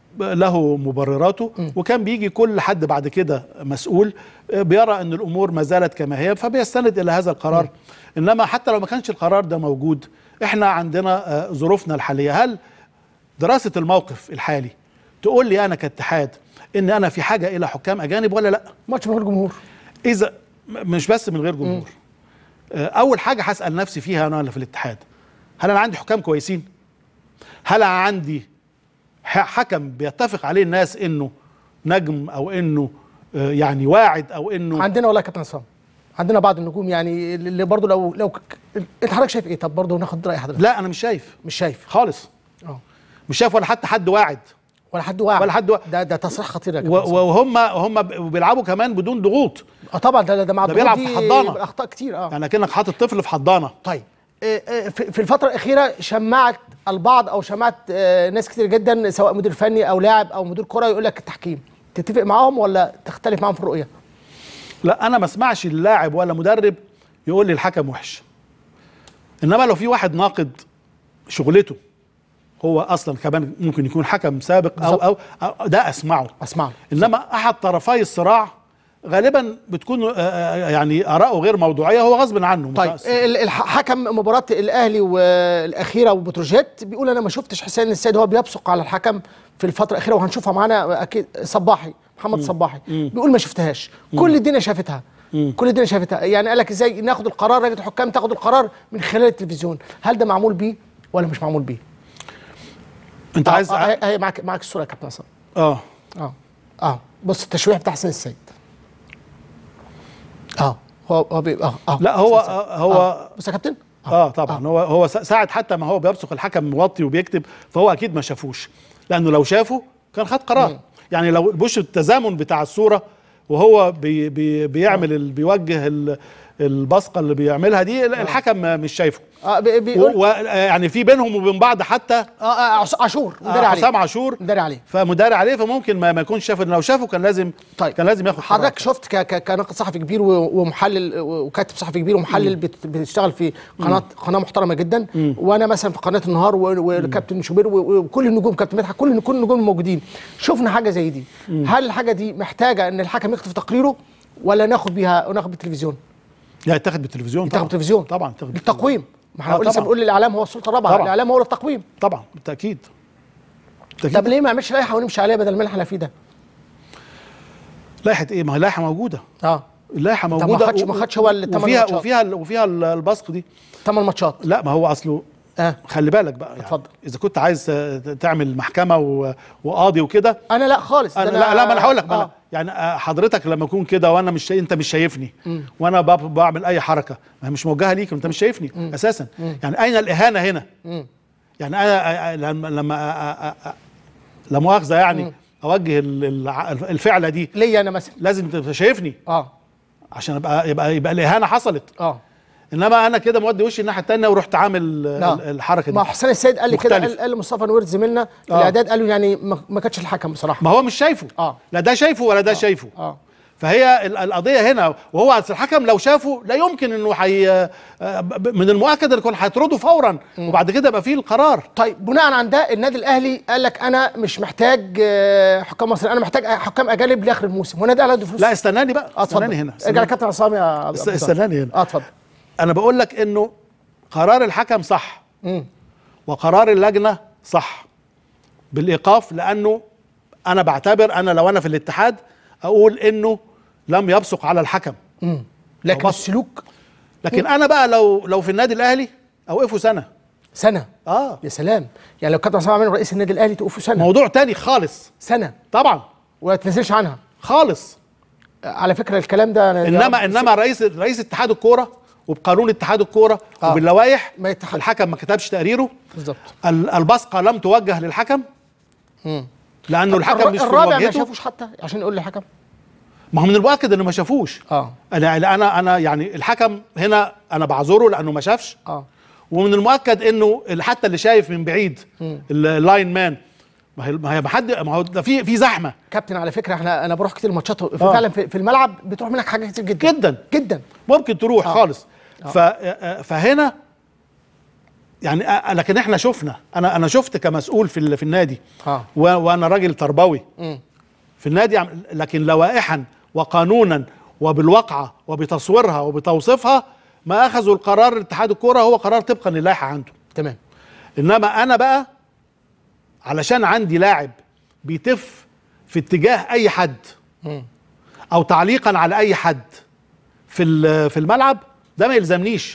[SPEAKER 2] له مبرراته وكان بيجي كل حد بعد كده مسؤول آه، بيرى ان الامور ما زالت كما هي فبيستند الى هذا القرار انما حتى لو ما كانش القرار ده موجود احنا عندنا آه، ظروفنا الحاليه هل دراسه الموقف الحالي تقول لي انا كاتحاد ان انا في حاجه الى حكام اجانب ولا لا
[SPEAKER 1] ماتش من غير جمهور
[SPEAKER 2] اذا م- مش بس من غير جمهور آه، اول حاجه هسال نفسي فيها انا اللي في الاتحاد هل انا عندي حكام كويسين هل أنا عندي ح- حكم بيتفق عليه الناس انه نجم او انه آه، يعني واعد او انه
[SPEAKER 1] عندنا والله يا كابتن عصام عندنا بعض النجوم يعني اللي برضه لو لو ك- انت حضرتك شايف ايه طب برضه ناخد راي حضرتك
[SPEAKER 2] لا انا مش شايف
[SPEAKER 1] مش شايف
[SPEAKER 2] خالص
[SPEAKER 1] اه
[SPEAKER 2] مش شايف ولا حتى حد واعد
[SPEAKER 1] ولا حد واعي
[SPEAKER 2] ولا حد واعي.
[SPEAKER 1] ده ده تصريح خطير يا
[SPEAKER 2] و-
[SPEAKER 1] كابتن عصام.
[SPEAKER 2] وهم هم ب- بيلعبوا كمان بدون ضغوط
[SPEAKER 1] اه طبعا ده ده مع
[SPEAKER 2] ده
[SPEAKER 1] الضغوط
[SPEAKER 2] بيلعب في
[SPEAKER 1] دي
[SPEAKER 2] حضانة.
[SPEAKER 1] يبقى اخطاء كتير اه
[SPEAKER 2] يعني كانك حاطط طفل في حضانه
[SPEAKER 1] طيب آه، آه، في في الفترة الأخيرة شمعت البعض أو شمعت آه، ناس كتير جدا سواء مدير فني أو لاعب أو مدير كرة يقول لك التحكيم تتفق معاهم ولا تختلف معاهم في الرؤية؟
[SPEAKER 2] لا انا ما اسمعش اللاعب ولا مدرب يقول لي الحكم وحش انما لو في واحد ناقد شغلته هو اصلا كمان ممكن يكون حكم سابق او او, أو ده اسمعه
[SPEAKER 1] أسمعه
[SPEAKER 2] انما احد طرفي الصراع غالبا بتكون آه، آه، يعني اراءه غير موضوعيه هو غصب عنه
[SPEAKER 1] طيب
[SPEAKER 2] متأثر.
[SPEAKER 1] ال- الح- حكم مباراة الأهلي والأخيرة وبتروجيت بيقول أنا ما شفتش حسين السيد هو بيبصق على الحكم في الفترة الأخيرة وهنشوفها معانا أكيد صباحي محمد صباحي بيقول ما شفتهاش كل الدنيا شافتها كل الدنيا شافتها يعني قال لك ازاي ناخد القرار لجنه الحكام تاخد القرار من خلال التلفزيون هل ده معمول بيه ولا مش معمول بيه؟
[SPEAKER 2] انت
[SPEAKER 1] آه،
[SPEAKER 2] عايز
[SPEAKER 1] آه، هي هي معاك معاك الصوره يا كابتن عصام
[SPEAKER 2] اه
[SPEAKER 1] اه اه بص التشويح بتاع حسين السيد اه هو هو بي... اه اه
[SPEAKER 2] لا هو
[SPEAKER 1] حسين السيد.
[SPEAKER 2] آه، هو
[SPEAKER 1] آه. بص يا كابتن
[SPEAKER 2] اه طبعا هو هو سا- ساعة حتى ما هو بيبصق الحكم موطي وبيكتب فهو اكيد ما شافوش لانه لو شافه كان خد قرار يعني لو بص التزامن بتاع الصوره وهو بي بي بيعمل ال بيوجه ال البصقه اللي بيعملها دي الحكم مش شايفه
[SPEAKER 1] اه بي- بيقول
[SPEAKER 2] ويعني في بينهم وبين بعض حتى
[SPEAKER 1] اه اه عص- عاشور مداري
[SPEAKER 2] آه،
[SPEAKER 1] عليه
[SPEAKER 2] حسام عاشور
[SPEAKER 1] مداري عليه
[SPEAKER 2] فمداري عليه فممكن ما, ما يكونش شاف لو شافه كان لازم
[SPEAKER 1] طيب
[SPEAKER 2] كان لازم ياخد قرار.
[SPEAKER 1] حضرتك شفت ك- ك- كناقد صحفي كبير و- ومحلل وكاتب صحفي كبير ومحلل بت- بتشتغل في قناه قناه محترمه جدا وانا مثلا في قناه النهار و- والكابتن شوبير و- وكل النجوم كابتن مدحت كل كل النجوم الموجودين شفنا حاجه زي دي هل الحاجه دي محتاجه ان الحكم يكتب في تقريره ولا ناخد بيها وناخد بالتلفزيون
[SPEAKER 2] يعني يتاخد بالتلفزيون
[SPEAKER 1] يتاخد
[SPEAKER 2] طبعا
[SPEAKER 1] بالتلفزيون
[SPEAKER 2] طبعا يتاخد بالتلفزيون.
[SPEAKER 1] التقويم ما احنا
[SPEAKER 2] آه،
[SPEAKER 1] لسه
[SPEAKER 2] طبعاً.
[SPEAKER 1] بنقول الاعلام هو السلطه الرابعه
[SPEAKER 2] طبعاً.
[SPEAKER 1] الاعلام هو التقويم
[SPEAKER 2] طبعا بالتاكيد بالتأكيد.
[SPEAKER 1] طب ليه ما يعملش لائحه ونمشي عليها بدل ما احنا فيه ده
[SPEAKER 2] لائحه ايه ما هي لائحه موجوده
[SPEAKER 1] اه
[SPEAKER 2] اللائحه
[SPEAKER 1] ما
[SPEAKER 2] موجوده
[SPEAKER 1] خدش-
[SPEAKER 2] و-
[SPEAKER 1] ما خدش هو الثمان
[SPEAKER 2] وفيها
[SPEAKER 1] ماتشات.
[SPEAKER 2] وفيها وفيها البصق دي
[SPEAKER 1] ثمان ماتشات
[SPEAKER 2] لا ما هو اصله
[SPEAKER 1] اه
[SPEAKER 2] خلي بالك بقى يعني
[SPEAKER 1] اتفضل.
[SPEAKER 2] اذا كنت عايز ت- تعمل محكمه و- وقاضي وكده
[SPEAKER 1] انا لا خالص ده
[SPEAKER 2] انا لا لا ما انا هقول لك ما
[SPEAKER 1] آه.
[SPEAKER 2] أنا يعني آه، حضرتك لما اكون كده وانا مش شايف انت مش شايفني وانا ب- بعمل اي حركه ما هي مش موجهه ليك انت مش شايفني اساسا يعني اين الاهانه هنا يعني انا آه، آه، لما لما آه، آه، آه، لا مؤاخذه يعني اوجه ال- الع- الفعله دي
[SPEAKER 1] ليا انا مثلا
[SPEAKER 2] لازم تبقى شايفني
[SPEAKER 1] اه
[SPEAKER 2] عشان ابقى يبقى يبقى الاهانه حصلت
[SPEAKER 1] اه
[SPEAKER 2] انما انا كده مودي وشي الناحيه الثانيه ورحت عامل
[SPEAKER 1] نعم.
[SPEAKER 2] ال- الحركه دي
[SPEAKER 1] ما حسين السيد قال لي كده
[SPEAKER 2] مختلف.
[SPEAKER 1] قال, قال لمصطفى نوير زميلنا في
[SPEAKER 2] آه.
[SPEAKER 1] الاعداد قال له يعني ما ما كانش الحكم بصراحه
[SPEAKER 2] ما هو مش شايفه
[SPEAKER 1] آه.
[SPEAKER 2] لا ده شايفه ولا ده شايفه
[SPEAKER 1] اه
[SPEAKER 2] فهي ال- القضيه هنا وهو أصل الحكم لو شافه لا يمكن انه حي آه، ب- ب- من المؤكد انه يكون هيطرده فورا وبعد كده يبقى فيه القرار
[SPEAKER 1] طيب بناء عن ده النادي الاهلي قال لك انا مش محتاج آه، حكام مصريين انا محتاج حكام اجانب لاخر الموسم والنادي الاهلي عنده فلوس
[SPEAKER 2] لا استناني بقى
[SPEAKER 1] اه اتفضل
[SPEAKER 2] استناني هنا
[SPEAKER 1] ارجع
[SPEAKER 2] استناني,
[SPEAKER 1] لكابتن عصام يا أبو
[SPEAKER 2] است-
[SPEAKER 1] طارق.
[SPEAKER 2] استناني هنا
[SPEAKER 1] اه اتفضل
[SPEAKER 2] انا بقول لك انه قرار الحكم صح
[SPEAKER 1] مم.
[SPEAKER 2] وقرار اللجنه صح بالايقاف لانه انا بعتبر انا لو انا في الاتحاد اقول انه لم يبصق على الحكم
[SPEAKER 1] مم. لكن
[SPEAKER 2] بص-
[SPEAKER 1] السلوك
[SPEAKER 2] لكن انا بقى لو لو في النادي الاهلي اوقفه سنه
[SPEAKER 1] سنه
[SPEAKER 2] اه
[SPEAKER 1] يا سلام يعني لو كابتن عصام عامل رئيس النادي الاهلي توقفه سنه
[SPEAKER 2] موضوع تاني خالص
[SPEAKER 1] سنه
[SPEAKER 2] طبعا
[SPEAKER 1] ولا تنزلش عنها
[SPEAKER 2] خالص
[SPEAKER 1] على فكره الكلام ده أنا-
[SPEAKER 2] انما انما رئيس رئيس اتحاد الكوره وبقانون اتحاد الكوره
[SPEAKER 1] آه.
[SPEAKER 2] وباللوائح
[SPEAKER 1] ما يتحد.
[SPEAKER 2] الحكم ما كتبش تقريره
[SPEAKER 1] بالظبط
[SPEAKER 2] ال- البصقه لم توجه للحكم
[SPEAKER 1] مم.
[SPEAKER 2] لانه الحكم
[SPEAKER 1] الر-
[SPEAKER 2] مش في
[SPEAKER 1] الرابع ما
[SPEAKER 2] مواجهته
[SPEAKER 1] شافوش حتى عشان يقول للحكم
[SPEAKER 2] ما هو من المؤكد انه ما شافوش
[SPEAKER 1] اه
[SPEAKER 2] انا انا انا يعني الحكم هنا انا بعذره لانه ما شافش
[SPEAKER 1] اه
[SPEAKER 2] ومن المؤكد انه ال- حتى اللي شايف من بعيد ال- اللاين مان ما هي ما هي ما حد ما هو ده في في زحمه
[SPEAKER 1] كابتن على فكره احنا انا بروح كتير ماتشات في
[SPEAKER 2] آه.
[SPEAKER 1] فعلا في, في الملعب بتروح منك حاجات كتير جدا
[SPEAKER 2] جدا
[SPEAKER 1] جدا
[SPEAKER 2] ممكن تروح
[SPEAKER 1] آه.
[SPEAKER 2] خالص ف فهنا يعني أ- لكن احنا شفنا انا انا شفت كمسؤول في ال- في النادي
[SPEAKER 1] اه
[SPEAKER 2] و- وانا راجل تربوي
[SPEAKER 1] مم.
[SPEAKER 2] في النادي عم- لكن لوائحا وقانونا وبالواقعه وبتصويرها وبتوصيفها ما اخذوا القرار اتحاد الكوره هو قرار طبقا للائحه عنده
[SPEAKER 1] تمام
[SPEAKER 2] انما انا بقى علشان عندي لاعب بيتف في اتجاه اي حد
[SPEAKER 1] مم.
[SPEAKER 2] او تعليقا على اي حد في ال- في الملعب ده ما يلزمنيش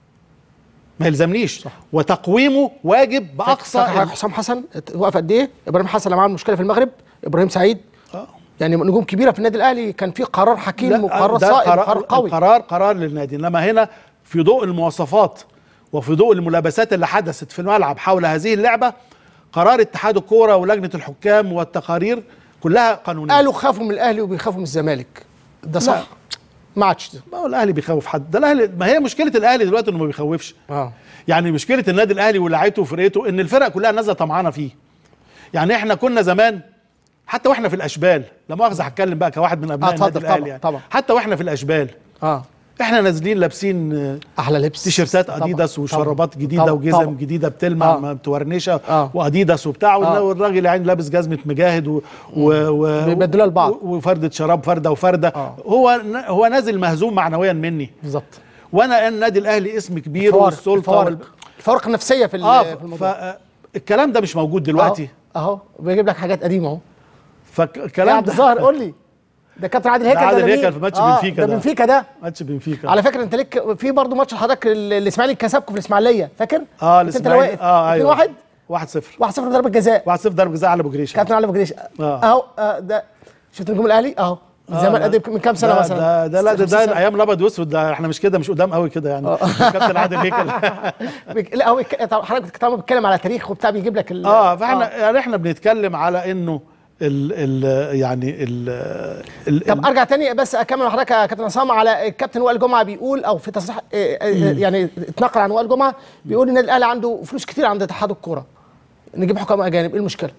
[SPEAKER 2] ما يلزمنيش صح. وتقويمه واجب باقصى
[SPEAKER 1] فاكر حضرتك حسام حسن وقف قد ايه ابراهيم حسن لما عمل مشكله في المغرب ابراهيم سعيد
[SPEAKER 2] آه.
[SPEAKER 1] يعني نجوم كبيره في النادي الاهلي كان في قرار حكيم
[SPEAKER 2] لا،
[SPEAKER 1] وقرار
[SPEAKER 2] ده
[SPEAKER 1] صائب
[SPEAKER 2] قرار-
[SPEAKER 1] وقرار قوي
[SPEAKER 2] قرار قرار للنادي انما هنا في ضوء المواصفات وفي ضوء الملابسات اللي حدثت في الملعب حول هذه اللعبه قرار اتحاد الكوره ولجنه الحكام والتقارير كلها قانونيه
[SPEAKER 1] قالوا خافوا من الاهلي وبيخافوا من الزمالك ده صح
[SPEAKER 2] لا.
[SPEAKER 1] ما عادش ده
[SPEAKER 2] ما هو الاهلي بيخوف حد ده الاهلي ما هي مشكله الاهلي دلوقتي انه ما بيخوفش
[SPEAKER 1] اه
[SPEAKER 2] يعني مشكله النادي الاهلي ولاعيبته وفرقته ان الفرق كلها نازله طمعانه فيه يعني احنا كنا زمان حتى واحنا في الاشبال لا مؤاخذه هتكلم بقى كواحد من ابناء
[SPEAKER 1] آه، اتفضل
[SPEAKER 2] النادي
[SPEAKER 1] طبعا،
[SPEAKER 2] الاهلي يعني.
[SPEAKER 1] طبعا.
[SPEAKER 2] حتى واحنا في الاشبال
[SPEAKER 1] اه
[SPEAKER 2] احنا نازلين لابسين آه،
[SPEAKER 1] احلى لبس
[SPEAKER 2] تيشيرتات
[SPEAKER 1] طبعا،
[SPEAKER 2] اديداس
[SPEAKER 1] طبعا،
[SPEAKER 2] وشرابات جديده
[SPEAKER 1] طبعا،
[SPEAKER 2] وجزم
[SPEAKER 1] طبعا.
[SPEAKER 2] جديده بتلمع
[SPEAKER 1] آه.
[SPEAKER 2] متورنشه
[SPEAKER 1] آه.
[SPEAKER 2] واديداس وبتاع
[SPEAKER 1] آه.
[SPEAKER 2] والراجل يعني لابس جزمه مجاهد و و و
[SPEAKER 1] بيبدلوها لبعض.
[SPEAKER 2] و- وفرده شراب فرده وفرده
[SPEAKER 1] آه.
[SPEAKER 2] هو ن- هو نازل مهزوم معنويا مني
[SPEAKER 1] بالظبط
[SPEAKER 2] وانا النادي الاهلي اسم كبير
[SPEAKER 1] الفوارق
[SPEAKER 2] والسلطه
[SPEAKER 1] الفوارق
[SPEAKER 2] وال...
[SPEAKER 1] الفوارق النفسيه في ال-
[SPEAKER 2] اه
[SPEAKER 1] في الموضوع
[SPEAKER 2] فالكلام ده مش موجود دلوقتي
[SPEAKER 1] اهو أهو، بيجيب لك حاجات قديمه اهو يا
[SPEAKER 2] فالكلام
[SPEAKER 1] عبد
[SPEAKER 2] ده
[SPEAKER 1] الظاهر قول لي ده كابتن عادل هيكل
[SPEAKER 2] عادل
[SPEAKER 1] ده مين؟
[SPEAKER 2] هيكل في ماتش
[SPEAKER 1] آه،
[SPEAKER 2] بنفيكا
[SPEAKER 1] ده
[SPEAKER 2] ده.
[SPEAKER 1] بنفيكا ده
[SPEAKER 2] ماتش بنفيكا
[SPEAKER 1] على فكره انت ليك في برضه ماتش حضرتك ال- الاسماعيلي كسبكم في الاسماعيليه فاكر؟
[SPEAKER 2] اه
[SPEAKER 1] كنت انت اللي واقف
[SPEAKER 2] اه ايوه
[SPEAKER 1] 2-1
[SPEAKER 2] 1 0
[SPEAKER 1] 1 0 ضربه جزاء
[SPEAKER 2] 1 0 ضربه جزاء على ابو جريشه
[SPEAKER 1] كابتن علي ابو جريش
[SPEAKER 2] آه.
[SPEAKER 1] اهو آه، ده شفت نجوم الاهلي اهو من
[SPEAKER 2] آه،
[SPEAKER 1] زمان
[SPEAKER 2] لا.
[SPEAKER 1] قد- من كام سنه
[SPEAKER 2] ده
[SPEAKER 1] مثلا
[SPEAKER 2] ده ده لا ده,
[SPEAKER 1] 50
[SPEAKER 2] ده
[SPEAKER 1] سنة.
[SPEAKER 2] ايام الابيض واسود ده احنا مش كده مش قدام قوي كده يعني كابتن عادل هيكل
[SPEAKER 1] بيك- لا هو بيك- طبعا حضرتك طالما بتتكلم على تاريخ وبتاع بيجيب لك ال-
[SPEAKER 2] اه فاحنا يعني احنا بنتكلم على انه ال ال يعني ال ال
[SPEAKER 1] طب ارجع تاني بس اكمل مع حضرتك يا كابتن عصام على الكابتن وائل جمعه بيقول او في تصريح آه، آه، يعني اتنقل عن وائل جمعه بيقول ان الاهلي عنده فلوس كتير عند اتحاد الكوره نجيب حكام اجانب ايه المشكله؟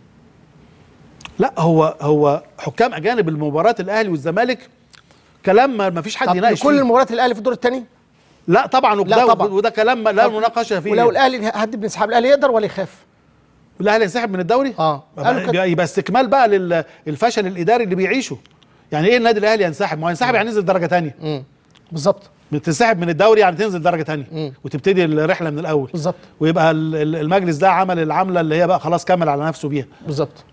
[SPEAKER 2] لا هو هو حكام اجانب المباراه الاهلي والزمالك كلام ما ما فيش حد
[SPEAKER 1] طب
[SPEAKER 2] يناقش
[SPEAKER 1] كل
[SPEAKER 2] فيه
[SPEAKER 1] المباريات الاهلي في الدور الثاني
[SPEAKER 2] لا طبعا وده
[SPEAKER 1] لا طبعا.
[SPEAKER 2] وده كلام ما- لا
[SPEAKER 1] طب
[SPEAKER 2] مناقشه فيه
[SPEAKER 1] ولو الاهلي هدد بانسحاب الاهلي يقدر ولا يخاف؟
[SPEAKER 2] الاهلي ينسحب من الدوري
[SPEAKER 1] اه قالوا كده.
[SPEAKER 2] يبقى, يبقى استكمال بقى للفشل الاداري اللي بيعيشه يعني ايه النادي الاهلي ينسحب ما هو ينسحب يعني ينزل درجه ثانيه
[SPEAKER 1] امم بالظبط
[SPEAKER 2] بتنسحب من الدوري يعني تنزل درجه ثانيه
[SPEAKER 1] مم.
[SPEAKER 2] وتبتدي الرحله من الاول
[SPEAKER 1] بالظبط
[SPEAKER 2] ويبقى ال- ال- المجلس ده عمل العمله اللي هي بقى خلاص كمل على نفسه بيها
[SPEAKER 1] بالظبط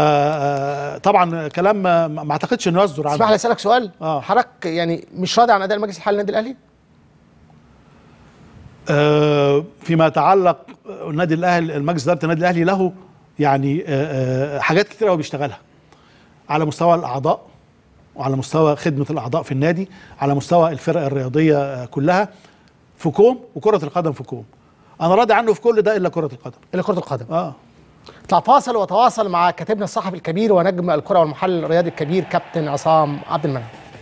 [SPEAKER 2] فطبعا كلام ما ما اعتقدش انه يصدر
[SPEAKER 1] اسمح لي
[SPEAKER 2] عنه
[SPEAKER 1] اسالك سؤال
[SPEAKER 2] آه.
[SPEAKER 1] حضرتك يعني مش راضي عن اداء المجلس الحالي للنادي الاهلي؟
[SPEAKER 2] آه، فيما يتعلق النادي الاهلي المجلس اداره النادي الاهلي له يعني آه، آه، حاجات كتير قوي بيشتغلها على مستوى الاعضاء وعلى مستوى خدمه الاعضاء في النادي على مستوى الفرق الرياضيه آه، كلها في كوم وكره القدم في كوم انا راضي عنه في كل ده الا كره القدم
[SPEAKER 1] الى كره القدم
[SPEAKER 2] اه
[SPEAKER 1] اطلع فاصل وتواصل مع كاتبنا الصحفي الكبير ونجم الكره والمحلل الرياضي الكبير كابتن عصام عبد المنعم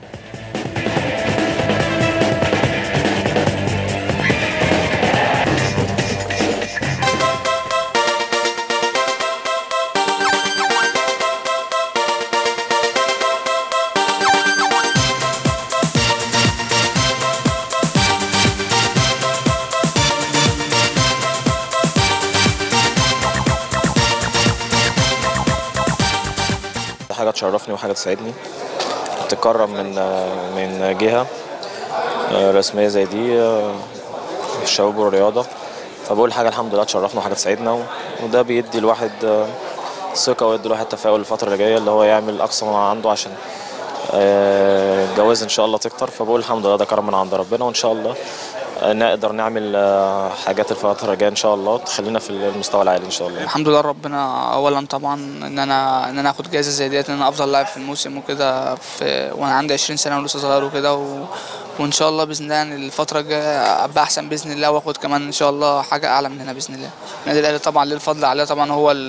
[SPEAKER 3] حاجة تشرفني وحاجة تسعدني تتكرم من من جهة رسمية زي دي الشباب والرياضة فبقول حاجة الحمد لله تشرفنا وحاجة تسعدنا و- وده بيدي الواحد ثقة ويدي الواحد تفاؤل الفترة اللي جاية اللي هو يعمل أقصى ما عنده عشان آه، الجواز إن شاء الله تكتر فبقول الحمد لله ده كرم من عند ربنا وإن شاء الله آه، نقدر نعمل آه، حاجات الفترة الجاية إن شاء الله تخلينا في المستوى العالي إن شاء الله
[SPEAKER 4] الحمد لله ربنا اولا طبعا ان انا ان انا اخد جايزه زي ديت ان انا افضل لاعب في الموسم وكده في وانا عندي 20 سنه ولسه صغير وكده و... وان شاء الله باذن الله يعني الفتره الجايه ابقى احسن باذن الله واخد كمان ان شاء الله حاجه اعلى من هنا باذن الله النادي الاهلي طبعا ليه الفضل عليه طبعا هو اللي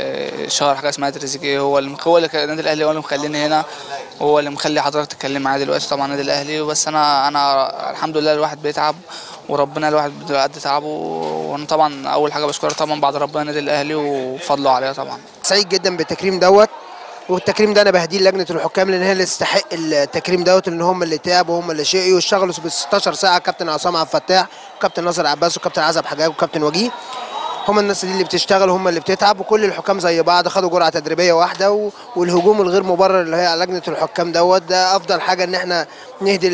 [SPEAKER 4] ع- شهر حاجه اسمها تريزيجيه هو اللي هو اللي النادي الاهلي هو اللي مخليني هنا هو اللي مخلي حضرتك تتكلم معايا دلوقتي طبعا النادي الاهلي بس انا انا الحمد لله الواحد بيتعب وربنا الواحد قد تعبه وانا طبعا اول حاجه بشكرها طبعا بعد ربنا النادي الاهلي وفضله عليها طبعا
[SPEAKER 5] سعيد جدا بالتكريم دوت والتكريم ده انا بهديه لجنه الحكام لان هي اللي تستحق التكريم دوت لان هم اللي تعبوا وهم اللي شقيوا واشتغلوا بال 16 ساعه كابتن عصام عبد الفتاح وكابتن ناصر عباس وكابتن عزب حجاج وكابتن وجيه هم الناس دي اللي بتشتغل وهم اللي بتتعب وكل الحكام زي بعض خدوا جرعه تدريبيه واحده و- والهجوم الغير مبرر اللي هي على لجنه الحكام دوت ده افضل حاجه ان احنا نهدي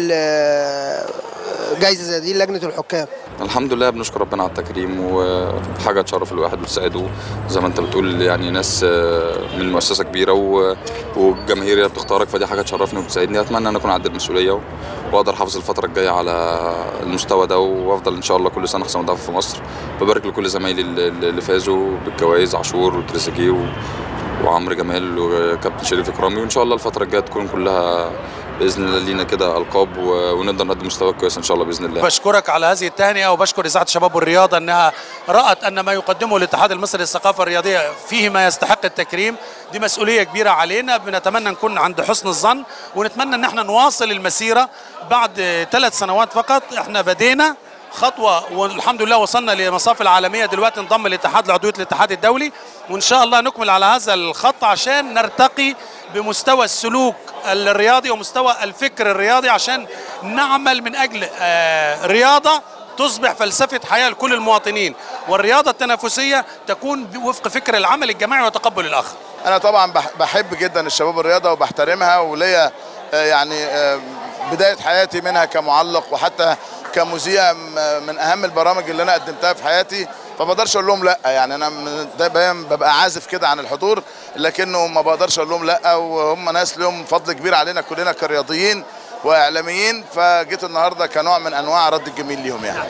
[SPEAKER 5] ال- جايزه زي دي لجنه الحكام
[SPEAKER 6] الحمد لله بنشكر ربنا على التكريم وحاجه تشرف الواحد وتسعده زي ما انت بتقول يعني ناس آه، من مؤسسه كبيره و- والجماهير هي بتختارك فدي حاجه تشرفني وتسعدني اتمنى ان اكون قد المسؤوليه و- واقدر احافظ الفتره الجايه على المستوى ده وافضل ان شاء الله كل سنه احسن مدافع في مصر ببارك لكل زمايلي اللي اللي فازوا بالجوائز عاشور وتريزيجيه و- وعمرو جمال وكابتن شريف اكرامي وان شاء الله الفتره الجايه تكون كلها باذن الله لينا كده القاب و- ونقدر نقدم مستوى كويس ان شاء الله باذن الله
[SPEAKER 7] بشكرك على هذه التهنئه وبشكر اذاعه الشباب والرياضه انها رات ان ما يقدمه الاتحاد المصري للثقافه الرياضيه فيه ما يستحق التكريم دي مسؤوليه كبيره علينا بنتمنى نكون عند حسن الظن ونتمنى ان احنا نواصل المسيره بعد ثلاث سنوات فقط احنا بدينا خطوه والحمد لله وصلنا لمصاف العالميه دلوقتي انضم الاتحاد لعضويه الاتحاد الدولي وان شاء الله نكمل على هذا الخط عشان نرتقي بمستوى السلوك الرياضي ومستوى الفكر الرياضي عشان نعمل من اجل آه، رياضه تصبح فلسفه حياه لكل المواطنين والرياضه التنافسيه تكون وفق فكر العمل الجماعي وتقبل الاخر
[SPEAKER 8] انا طبعا بح- بحب جدا الشباب الرياضه وبحترمها وليا آه، يعني آه، بدايه حياتي منها كمعلق وحتى كمذيع م- من اهم البرامج اللي انا قدمتها في حياتي فما اقدرش اقول لهم لا يعني انا من- دايما ببقى عازف كده عن الحضور لكنه ما بقدرش اقول لهم لا وهم ناس لهم فضل كبير علينا كلنا كرياضيين واعلاميين فجيت النهارده كنوع من انواع رد الجميل ليهم يعني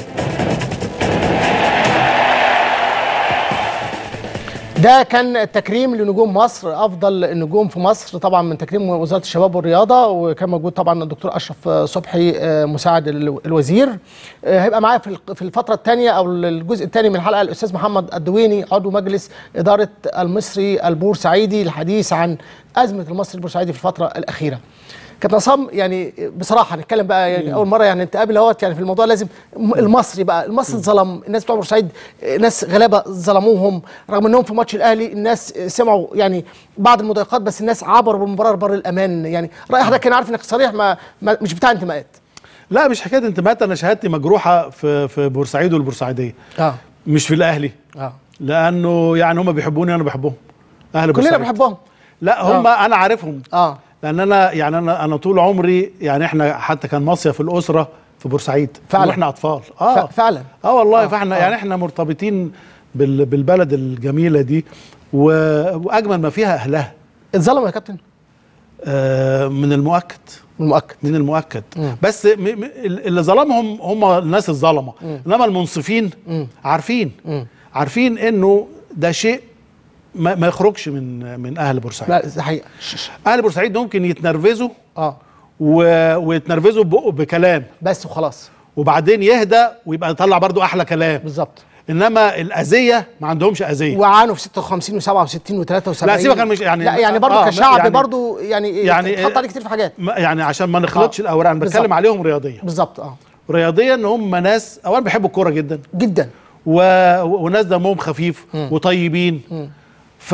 [SPEAKER 1] ده كان تكريم لنجوم مصر افضل النجوم في مصر طبعا من تكريم وزاره الشباب والرياضه وكان موجود طبعا الدكتور اشرف صبحي آه، مساعد ال- الوزير آه، هيبقى معايا في الق- في الفتره الثانيه او الجزء الثاني من الحلقه الاستاذ محمد الدويني عضو مجلس اداره المصري البورسعيدي للحديث عن ازمه المصري البورسعيدي في الفتره الاخيره كابتن عصام يعني بصراحه نتكلم بقى يعني اول مره يعني نتقابل اهوت يعني في الموضوع لازم م- المصري بقى المصري اتظلم الناس بتوع بورسعيد آه، ناس غلابه ظلموهم رغم انهم في ماتش الاهلي الناس آه، سمعوا يعني بعض المضايقات بس الناس عبروا بالمباراه بر الامان يعني راي حضرتك انا عارف انك صريح ما, ما مش بتاع انتماءات
[SPEAKER 2] لا مش حكايه انتماءات انا شهادتي مجروحه في في بورسعيد والبورسعيديه
[SPEAKER 1] اه
[SPEAKER 2] مش في الاهلي
[SPEAKER 1] اه
[SPEAKER 2] لانه يعني هم بيحبوني وانا بحبهم اهل
[SPEAKER 1] كلنا
[SPEAKER 2] بورسعيد
[SPEAKER 1] بنحبهم
[SPEAKER 2] لا هم انا عارفهم
[SPEAKER 1] اه
[SPEAKER 2] لان انا يعني انا انا طول عمري يعني احنا حتى كان مصيف الاسره في بورسعيد
[SPEAKER 1] فعلا.
[SPEAKER 2] واحنا اطفال
[SPEAKER 1] ف-
[SPEAKER 2] اه
[SPEAKER 1] فعلا
[SPEAKER 2] اه والله
[SPEAKER 1] آه،
[SPEAKER 2] فاحنا
[SPEAKER 1] آه.
[SPEAKER 2] يعني احنا مرتبطين بال بالبلد الجميله دي و... واجمل ما فيها اهلها
[SPEAKER 1] اتظلموا يا كابتن
[SPEAKER 2] آه من المؤكد
[SPEAKER 1] من المؤكد
[SPEAKER 2] من المؤكد
[SPEAKER 1] مم.
[SPEAKER 2] بس م... م... اللي ظلمهم هم الناس الظلمه انما المنصفين
[SPEAKER 1] مم.
[SPEAKER 2] عارفين
[SPEAKER 1] مم.
[SPEAKER 2] عارفين انه ده شيء ما, ما يخرجش من من اهل بورسعيد
[SPEAKER 1] لا ده حقيقه ش- ش-
[SPEAKER 2] اهل بورسعيد ممكن يتنرفزوا
[SPEAKER 1] اه
[SPEAKER 2] و... ويتنرفزوا ببقه بكلام
[SPEAKER 1] بس وخلاص
[SPEAKER 2] وبعدين يهدى ويبقى يطلع برضو احلى كلام
[SPEAKER 1] بالظبط
[SPEAKER 2] انما الاذيه ما عندهمش اذيه
[SPEAKER 1] وعانوا في 56 و67 و73
[SPEAKER 2] لا، سيبك أنا مش- يعني-
[SPEAKER 1] لا يعني برضه
[SPEAKER 2] آه،
[SPEAKER 1] كشعب
[SPEAKER 2] يعني-
[SPEAKER 1] برضه يعني
[SPEAKER 2] يعني-
[SPEAKER 1] يعني اتحط عليه كتير في حاجات
[SPEAKER 2] ما- يعني عشان ما نخلطش
[SPEAKER 1] آه.
[SPEAKER 2] الاوراق انا بتكلم
[SPEAKER 1] بالظبط.
[SPEAKER 2] عليهم رياضيا
[SPEAKER 1] بالظبط اه
[SPEAKER 2] رياضيا ان هم ناس اولا بيحبوا الكوره جدا
[SPEAKER 1] جدا
[SPEAKER 2] و... وناس دمهم خفيف وطيبين ف آه،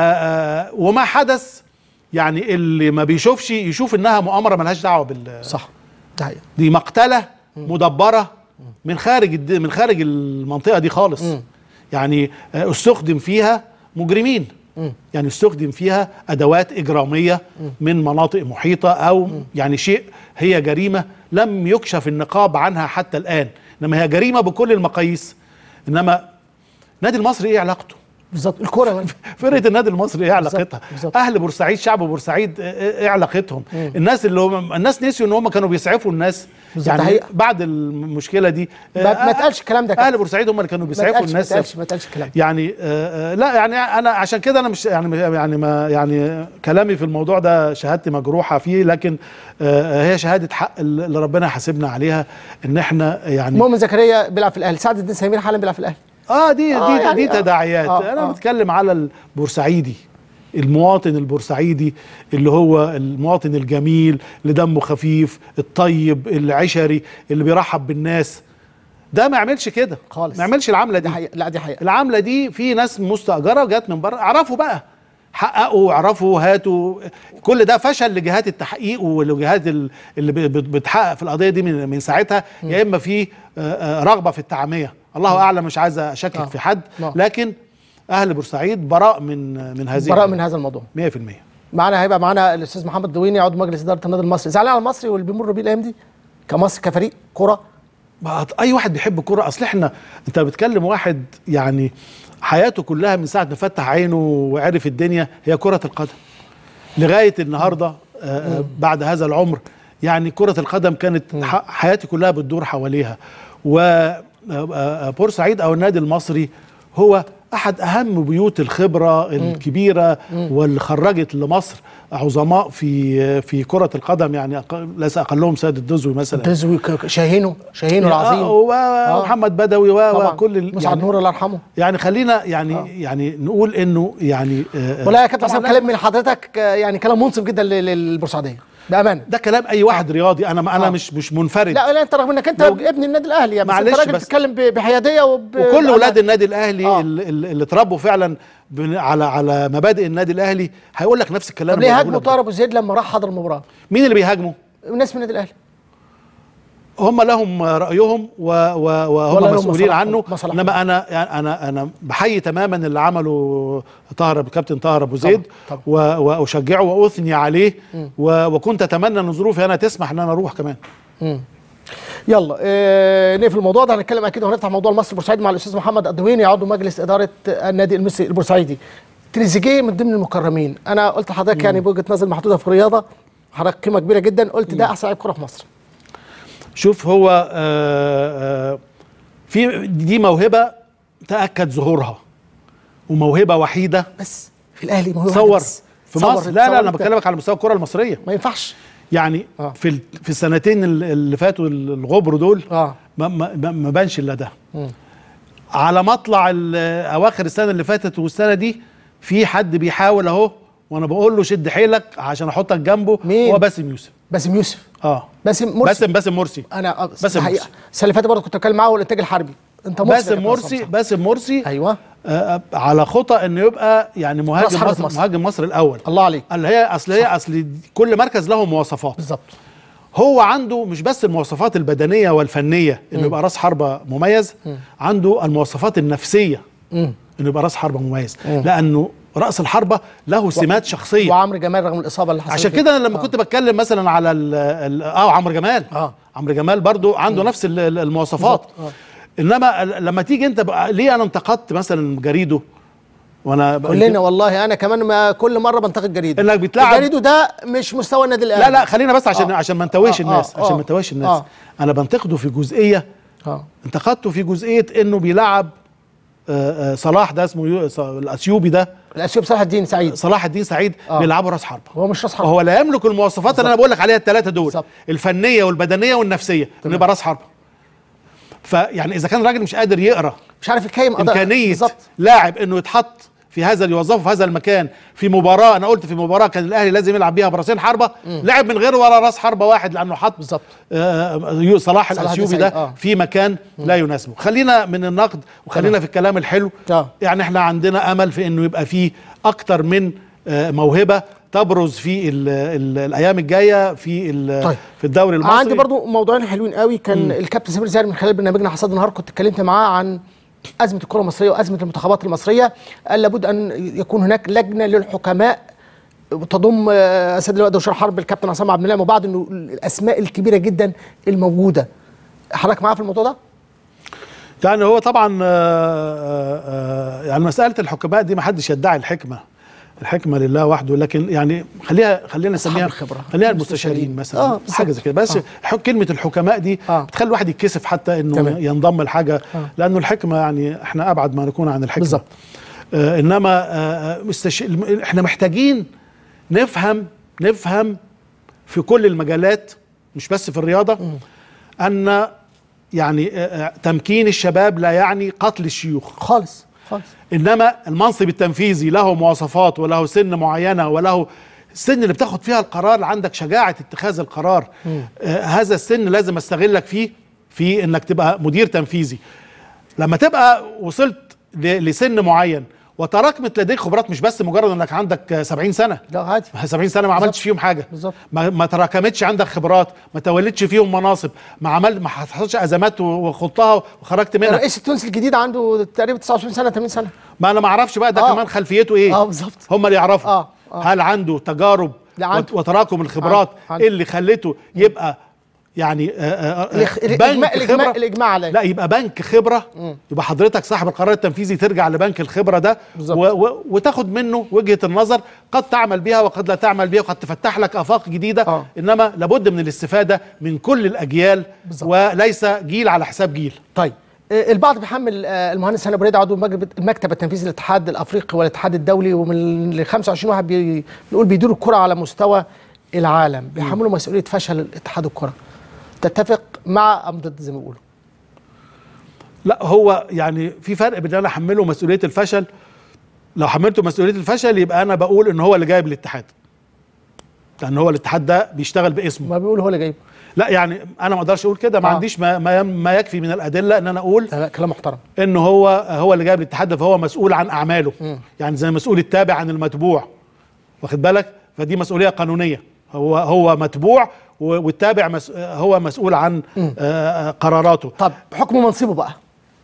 [SPEAKER 2] آه، وما حدث يعني اللي ما بيشوفش يشوف انها مؤامره ملهاش دعوه بال
[SPEAKER 1] صح ده حقيقة
[SPEAKER 2] دي مقتله مدبره من خارج الد... من خارج المنطقه دي خالص يعني آه، استخدم فيها مجرمين يعني استخدم فيها ادوات اجراميه من مناطق محيطه او يعني شيء هي جريمه لم يكشف النقاب عنها حتى الان انما هي جريمه بكل المقاييس انما النادي المصري ايه علاقته
[SPEAKER 1] بالظبط الكوره
[SPEAKER 2] فرقه النادي المصري ايه
[SPEAKER 1] بالظبط،
[SPEAKER 2] علاقتها
[SPEAKER 1] بالظبط.
[SPEAKER 2] اهل بورسعيد شعب بورسعيد ايه إيه علاقتهم الناس اللي هم الناس نسيوا ان هم كانوا بيسعفوا الناس
[SPEAKER 1] بالظبط،
[SPEAKER 2] يعني
[SPEAKER 1] حقيقة.
[SPEAKER 2] بعد المشكله دي
[SPEAKER 1] ما- ما
[SPEAKER 2] آه،
[SPEAKER 1] اتقالش الكلام ده كده.
[SPEAKER 2] اهل بورسعيد هم اللي كانوا
[SPEAKER 1] ما
[SPEAKER 2] بيسعفوا
[SPEAKER 1] اتقالش ما
[SPEAKER 2] الناس
[SPEAKER 1] اتقالش ما اتقالش الكلام
[SPEAKER 2] يعني آه آه، لا يعني انا عشان كده انا مش يعني يعني ما يعني كلامي في الموضوع ده شهادتي مجروحه فيه لكن آه هي شهاده حق اللي ربنا حاسبنا عليها ان احنا يعني
[SPEAKER 1] مؤمن زكريا بيلعب في الاهلي سعد الدين سمير حالا بيلعب في الاهلي
[SPEAKER 2] اه دي
[SPEAKER 1] آه،
[SPEAKER 2] دي
[SPEAKER 1] يعني
[SPEAKER 2] دي
[SPEAKER 1] آه.
[SPEAKER 2] تداعيات
[SPEAKER 1] آه،
[SPEAKER 2] انا
[SPEAKER 1] آه.
[SPEAKER 2] بتكلم على البورسعيدي المواطن البورسعيدي اللي هو المواطن الجميل اللي دمه خفيف الطيب العشري اللي بيرحب بالناس ده ما يعملش كده
[SPEAKER 1] خالص.
[SPEAKER 2] ما يعملش العمله
[SPEAKER 1] دي
[SPEAKER 2] دي
[SPEAKER 1] حقيقه لا دي حقيقه
[SPEAKER 2] العمله دي في ناس مستاجره جت من بره اعرفوا بقى حققوا اعرفوا هاتوا كل ده فشل لجهات التحقيق ولجهات ال- اللي ب- بت- بتحقق في القضيه دي من من ساعتها يا اما في آه، آه، رغبه في التعميه الله اعلم مش عايز اشكك
[SPEAKER 1] آه.
[SPEAKER 2] في حد
[SPEAKER 1] آه.
[SPEAKER 2] لكن اهل بورسعيد براء من من هذه
[SPEAKER 1] براء من هذا الموضوع
[SPEAKER 2] 100%
[SPEAKER 1] معانا هيبقى معانا الاستاذ محمد دويني عضو مجلس اداره النادي المصري زعلان على المصري واللي بيمر بيه الايام دي كمصر كفريق كره
[SPEAKER 2] بقى اي واحد بيحب الكوره اصل احنا انت بتكلم واحد يعني حياته كلها من ساعه ما فتح عينه وعرف الدنيا هي كره القدم لغايه النهارده آه، آه، بعد هذا العمر يعني كره القدم كانت ح- حياتي كلها بتدور حواليها وبورسعيد او النادي المصري هو احد اهم بيوت الخبره الكبيره واللي خرجت لمصر عظماء في في كره القدم يعني أق- ليس اقلهم سيد الدزوي مثلا
[SPEAKER 1] تزوي ك- شاهينه شاهينه
[SPEAKER 2] آه،
[SPEAKER 1] العظيم
[SPEAKER 2] و- ومحمد بدوي و-
[SPEAKER 1] طبعا
[SPEAKER 2] وكل ال-
[SPEAKER 1] مسعد
[SPEAKER 2] يعني,
[SPEAKER 1] نور الله يرحمه
[SPEAKER 2] يعني خلينا يعني يعني نقول انه يعني آه،
[SPEAKER 1] والله يا كابتن
[SPEAKER 2] طبعاً
[SPEAKER 1] حسام كلام من حضرتك آه، يعني كلام منصف جدا لل- للبورسعيديه بامانه
[SPEAKER 2] ده كلام اي واحد رياضي انا انا
[SPEAKER 1] آه.
[SPEAKER 2] مش مش منفرد
[SPEAKER 1] لا لا انت رغم انك انت
[SPEAKER 2] لو-
[SPEAKER 1] ابن النادي الاهلي يعني بس انت
[SPEAKER 2] معلش
[SPEAKER 1] راجل
[SPEAKER 2] بس.
[SPEAKER 1] بتتكلم ب- بحياديه وب...
[SPEAKER 2] وكل
[SPEAKER 1] بأمانة.
[SPEAKER 2] ولاد النادي الاهلي
[SPEAKER 1] آه.
[SPEAKER 2] اللي, اللي اللي اتربوا فعلا بن- على على مبادئ النادي الاهلي هيقول لك نفس الكلام
[SPEAKER 1] طب ليه
[SPEAKER 2] اللي
[SPEAKER 1] هاجموا
[SPEAKER 2] بقوله
[SPEAKER 1] طاهر
[SPEAKER 2] ده.
[SPEAKER 1] ابو زيد لما راح حضر المباراه؟
[SPEAKER 2] مين اللي بيهاجموا
[SPEAKER 1] الناس من النادي الاهلي
[SPEAKER 2] هم لهم رايهم و و
[SPEAKER 1] ولا
[SPEAKER 2] وهم
[SPEAKER 1] لهم
[SPEAKER 2] مسؤولين
[SPEAKER 1] مصالحهم-
[SPEAKER 2] عنه
[SPEAKER 1] مصالحهم.
[SPEAKER 2] انما انا يعني انا انا بحيي تماما اللي عمله طاهر الكابتن طاهر ابو زيد
[SPEAKER 1] طبعاً.
[SPEAKER 2] و- واشجعه واثني عليه و- وكنت اتمنى ان ظروفي انا تسمح ان انا اروح كمان
[SPEAKER 1] يلا آه نقفل الموضوع ده هنتكلم اكيد وهنفتح موضوع المصري البورسعيدي مع الاستاذ محمد الدويني عضو مجلس اداره النادي المصري البورسعيدي تريزيجيه من ضمن المكرمين انا قلت لحضرتك يعني بوجهه نظر محدوده في الرياضه حضرتك قيمه كبيره جدا قلت ده احسن لعيب كره في مصر
[SPEAKER 2] شوف هو آه، آه، في دي موهبه تاكد ظهورها وموهبه وحيده
[SPEAKER 1] بس في الاهلي موهبه
[SPEAKER 2] تصور
[SPEAKER 1] واحدة بس.
[SPEAKER 2] في
[SPEAKER 1] تصور-
[SPEAKER 2] مصر لا لا
[SPEAKER 1] تصور
[SPEAKER 2] انا
[SPEAKER 1] أنت.
[SPEAKER 2] بكلمك على مستوى الكره المصريه
[SPEAKER 1] ما ينفعش
[SPEAKER 2] يعني
[SPEAKER 1] آه.
[SPEAKER 2] في ال- في السنتين ال- اللي فاتوا ال- الغبر دول
[SPEAKER 1] اه
[SPEAKER 2] ما ما ما- ما بانش الا ده على مطلع ال- اواخر السنه اللي فاتت والسنه دي في حد بيحاول اهو وانا بقول له شد حيلك عشان احطك جنبه
[SPEAKER 1] مين؟
[SPEAKER 2] هو باسم يوسف
[SPEAKER 1] باسم يوسف
[SPEAKER 2] اه
[SPEAKER 1] باسم مرسي
[SPEAKER 2] باسم باسم مرسي
[SPEAKER 1] انا آه،
[SPEAKER 2] باسم
[SPEAKER 1] ده حقيقه
[SPEAKER 2] مرسي.
[SPEAKER 1] السنه اللي فاتت برضه كنت بتكلم معاه والانتاج الحربي انت مرسي يا
[SPEAKER 2] باسم
[SPEAKER 1] كابتن
[SPEAKER 2] مرسي
[SPEAKER 1] عصام.
[SPEAKER 2] باسم مرسي
[SPEAKER 1] ايوه
[SPEAKER 2] آه على خطى انه يبقى يعني
[SPEAKER 1] رأس
[SPEAKER 2] مهاجم
[SPEAKER 1] حربة
[SPEAKER 2] مصر,
[SPEAKER 1] مصر.
[SPEAKER 2] مهاجم مصر الاول
[SPEAKER 1] الله عليك
[SPEAKER 2] اللي هي اصل هي اصل كل مركز له مواصفات
[SPEAKER 1] بالظبط
[SPEAKER 2] هو عنده مش بس المواصفات البدنيه والفنيه انه يبقى راس حربه مميز عنده المواصفات النفسيه انه يبقى راس حربه مميز لانه راس الحربه له سمات شخصيه
[SPEAKER 1] وعمرو جمال رغم الاصابه اللي حصلت
[SPEAKER 2] عشان
[SPEAKER 1] له.
[SPEAKER 2] كده أنا لما كنت بتكلم مثلا على ال ال اه عمرو جمال
[SPEAKER 1] آه.
[SPEAKER 2] عمرو جمال برضو عنده نفس ال- ال- المواصفات
[SPEAKER 1] بالظبط،
[SPEAKER 2] انما ال- لما تيجي انت بقى ليه انا انتقدت مثلا جريده وانا ب-
[SPEAKER 1] كلنا والله انا كمان ما كل مره بنتقد جريده
[SPEAKER 2] انك بتلعب
[SPEAKER 1] جريده ده مش مستوى النادي الاهلي
[SPEAKER 2] لا لا خلينا بس عشان
[SPEAKER 1] آه.
[SPEAKER 2] عشان ما نتوهش
[SPEAKER 1] آه،
[SPEAKER 2] الناس
[SPEAKER 1] آه،
[SPEAKER 2] عشان
[SPEAKER 1] آه.
[SPEAKER 2] ما نتوهش الناس
[SPEAKER 1] آه.
[SPEAKER 2] انا بنتقده في جزئيه
[SPEAKER 1] اه
[SPEAKER 2] انتقدته في جزئيه انه بيلعب آه، آه، صلاح ده اسمه يو- ص- الاثيوبي ده
[SPEAKER 1] الاسيوب صلاح الدين سعيد
[SPEAKER 2] صلاح الدين سعيد
[SPEAKER 1] آه.
[SPEAKER 2] بيلعبه راس حربه
[SPEAKER 1] هو مش راس حربة
[SPEAKER 2] وهو لا يملك المواصفات اللي انا بقول لك عليها الثلاثه دول
[SPEAKER 1] بالظبط.
[SPEAKER 2] الفنيه والبدنيه والنفسيه انه يبقى راس حربه فيعني اذا كان الراجل مش قادر يقرا
[SPEAKER 1] مش عارف يقيم اداء
[SPEAKER 2] امكانيه
[SPEAKER 1] بالظبط
[SPEAKER 2] لاعب انه يتحط في هذا يوظفه في هذا المكان في مباراه انا قلت في مباراه كان الاهلي لازم يلعب بيها براسين حربه لعب من غير ولا راس حربه واحد لانه حط
[SPEAKER 1] بالظبط.
[SPEAKER 2] آه صلاح الاسيوبي ده
[SPEAKER 1] الدسعي، آه.
[SPEAKER 2] في مكان لا يناسبه خلينا من النقد وخلينا في الكلام الحلو
[SPEAKER 1] آه.
[SPEAKER 2] يعني احنا عندنا امل في انه يبقى في اكتر من آه موهبه تبرز في ال ال الايام الجايه في ال-
[SPEAKER 1] طيب.
[SPEAKER 2] في الدوري المصري
[SPEAKER 1] عندي برضو موضوعين حلوين قوي كان الكابتن سمير زاهر من خلال برنامجنا حصاد النهار كنت اتكلمت معاه عن ازمه الكره المصريه وازمه المنتخبات المصريه قال لابد ان يكون هناك لجنه للحكماء تضم آه، اسد اللواء دوشار حرب الكابتن عصام عبد المنعم وبعض انه الاسماء الكبيره جدا الموجوده حضرتك معاه في الموضوع ده؟
[SPEAKER 2] يعني هو طبعا آه، آه، آه، يعني مساله الحكماء دي ما حدش يدعي الحكمه الحكمه لله وحده لكن يعني خليها خلينا نسميها
[SPEAKER 1] الخبرة.
[SPEAKER 2] خليها
[SPEAKER 1] المستشارين.
[SPEAKER 2] المستشارين مثلا
[SPEAKER 1] آه،
[SPEAKER 2] آه
[SPEAKER 1] بالظبط.
[SPEAKER 2] حاجه زي كده بس
[SPEAKER 1] آه.
[SPEAKER 2] آه. كلمه الحكماء دي
[SPEAKER 1] آه.
[SPEAKER 2] آه. بتخلي الواحد يتكسف حتى انه
[SPEAKER 1] تمام.
[SPEAKER 2] ينضم لحاجه آه. لانه الحكمه يعني احنا ابعد ما نكون عن الحكمه
[SPEAKER 1] بالظبط.
[SPEAKER 2] آه انما آه آه، مستش... الم- احنا محتاجين نفهم نفهم في كل المجالات مش بس في الرياضه ان يعني آه، آه، تمكين الشباب لا يعني قتل الشيوخ
[SPEAKER 1] خالص خالص
[SPEAKER 2] انما المنصب التنفيذي له مواصفات وله سن معينه وله السن اللي بتاخد فيها القرار عندك شجاعه اتخاذ القرار آه هذا السن لازم استغلك فيه في انك تبقى مدير تنفيذي لما تبقى وصلت ل- لسن معين وتراكمت لديك خبرات مش بس مجرد انك عندك آه، 70 سنه
[SPEAKER 1] لا عادي
[SPEAKER 2] 70 سنه ما عملتش فيهم حاجه
[SPEAKER 1] بالظبط.
[SPEAKER 2] ما, ما تراكمتش عندك خبرات ما تولدش فيهم مناصب ما عمل ما حصلش ازمات و- وخضتها وخرجت منها
[SPEAKER 1] الرئيس التونسي الجديد عنده تقريبا 29 سنه 80 سنه
[SPEAKER 2] ما انا ما اعرفش بقى ده
[SPEAKER 1] آه.
[SPEAKER 2] آه. كمان خلفيته ايه
[SPEAKER 1] آه، بالظبط.
[SPEAKER 2] هم اللي يعرفوا
[SPEAKER 1] آه، آه.
[SPEAKER 2] هل عنده تجارب
[SPEAKER 1] لا، عنده.
[SPEAKER 2] وت- وتراكم الخبرات
[SPEAKER 1] عنده. عنده.
[SPEAKER 2] اللي خلته يبقى يعني آه آه
[SPEAKER 1] الإخ-
[SPEAKER 2] آه
[SPEAKER 1] الإجماع- الإجماع-
[SPEAKER 2] خبرة؟
[SPEAKER 1] الإجماع عليه.
[SPEAKER 2] لا يبقى بنك خبره يبقى حضرتك صاحب القرار التنفيذي ترجع لبنك الخبره ده
[SPEAKER 1] بالظبط.
[SPEAKER 2] و و وتاخد منه وجهه النظر قد تعمل بها وقد لا تعمل بها وقد تفتح لك افاق جديده
[SPEAKER 1] آه.
[SPEAKER 2] انما لابد من الاستفاده من كل الاجيال
[SPEAKER 1] بالظبط.
[SPEAKER 2] وليس جيل على حساب جيل
[SPEAKER 1] طيب آه، البعض بيحمل آه، المهندس هاني بريد عضو المجلب- المكتب التنفيذي للاتحاد الافريقي والاتحاد الدولي ومن ال 25 واحد بي- بنقول بيديروا الكره على مستوى العالم بيحملوا مسؤوليه فشل اتحاد الكره تتفق مع ام ضد زي ما بيقولوا
[SPEAKER 2] لا هو يعني في فرق بين ان انا احمله مسؤوليه الفشل لو حملته مسؤوليه الفشل يبقى انا بقول ان هو اللي جايب الاتحاد لان هو الاتحاد ده بيشتغل باسمه
[SPEAKER 1] ما بيقولوا هو اللي جايبه
[SPEAKER 2] لا يعني انا ما اقدرش اقول كده ما
[SPEAKER 1] آه.
[SPEAKER 2] عنديش ما, ما, ما يكفي من الادله ان انا اقول
[SPEAKER 1] لا لا كلام محترم
[SPEAKER 2] ان هو هو اللي جايب الاتحاد ده فهو مسؤول عن اعماله يعني زي مسؤول التابع عن المتبوع واخد بالك فدي مسؤوليه قانونيه هو هو متبوع و- والتابع مس هو مسؤول عن آه، آه، قراراته
[SPEAKER 1] طب بحكم منصبه بقى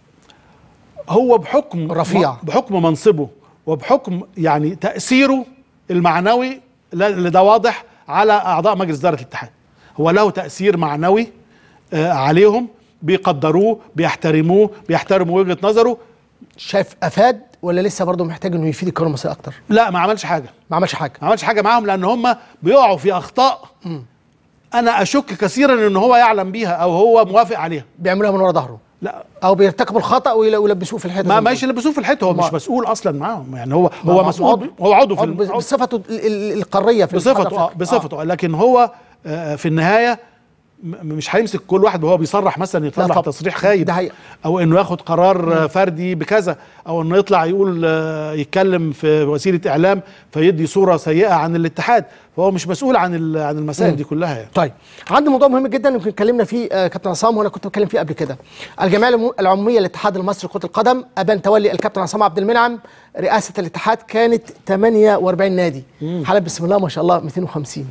[SPEAKER 2] هو بحكم
[SPEAKER 1] رفيع.
[SPEAKER 2] بحكم منصبه وبحكم يعني تأثيره المعنوي لا- اللي ده واضح على أعضاء مجلس إدارة الاتحاد هو له تأثير معنوي آه، عليهم بيقدروه بيحترموه بيحترموا وجهة نظره
[SPEAKER 1] شايف افاد ولا لسه برضه محتاج انه يفيد الكره المصريه اكتر
[SPEAKER 2] لا ما عملش حاجة
[SPEAKER 1] ما عملش حاجه
[SPEAKER 2] ما عملش حاجة معاهم لأن هم بيقعوا في أخطاء أنا أشك كثيرا إن هو يعلم بيها أو هو موافق عليها
[SPEAKER 1] بيعملوها من ورا ظهره
[SPEAKER 2] لا
[SPEAKER 1] او بيرتكبوا الخطا ويل- ويلبسوه في الحيطه
[SPEAKER 2] ما
[SPEAKER 1] زي
[SPEAKER 2] ماشي يلبسوه في الحيط هو
[SPEAKER 1] ما-
[SPEAKER 2] مش مسؤول اصلا معاهم يعني هو
[SPEAKER 1] ما-
[SPEAKER 2] هو
[SPEAKER 1] ما-
[SPEAKER 2] مسؤول
[SPEAKER 1] عضو-
[SPEAKER 2] هو عضو في
[SPEAKER 1] عضو
[SPEAKER 2] الم-
[SPEAKER 1] بصفته ال- ال- القاريه في الاتحاد
[SPEAKER 2] بصفته اه
[SPEAKER 1] الأفريقي.
[SPEAKER 2] بصفته لكن هو آه، في النهايه م- مش هيمسك كل واحد وهو بيصرح مثلا يطلع
[SPEAKER 1] طبعا.
[SPEAKER 2] تصريح خايب
[SPEAKER 1] ده حقيقة.
[SPEAKER 2] او انه ياخد قرار آه، فردي بكذا او انه يطلع يقول آه، يتكلم في وسيله اعلام فيدي صوره سيئه عن الاتحاد فهو مش مسؤول عن ال- عن المسائل دي كلها يعني
[SPEAKER 1] طيب عندي موضوع مهم جدا يمكن اتكلمنا فيه آه، كابتن عصام وانا كنت بتكلم فيه قبل كده الجمعيه العمو- العموميه للاتحاد المصري لكره القدم ابان تولي الكابتن عصام عبد المنعم رئاسه الاتحاد كانت 48 نادي حالة بسم الله ما شاء الله 250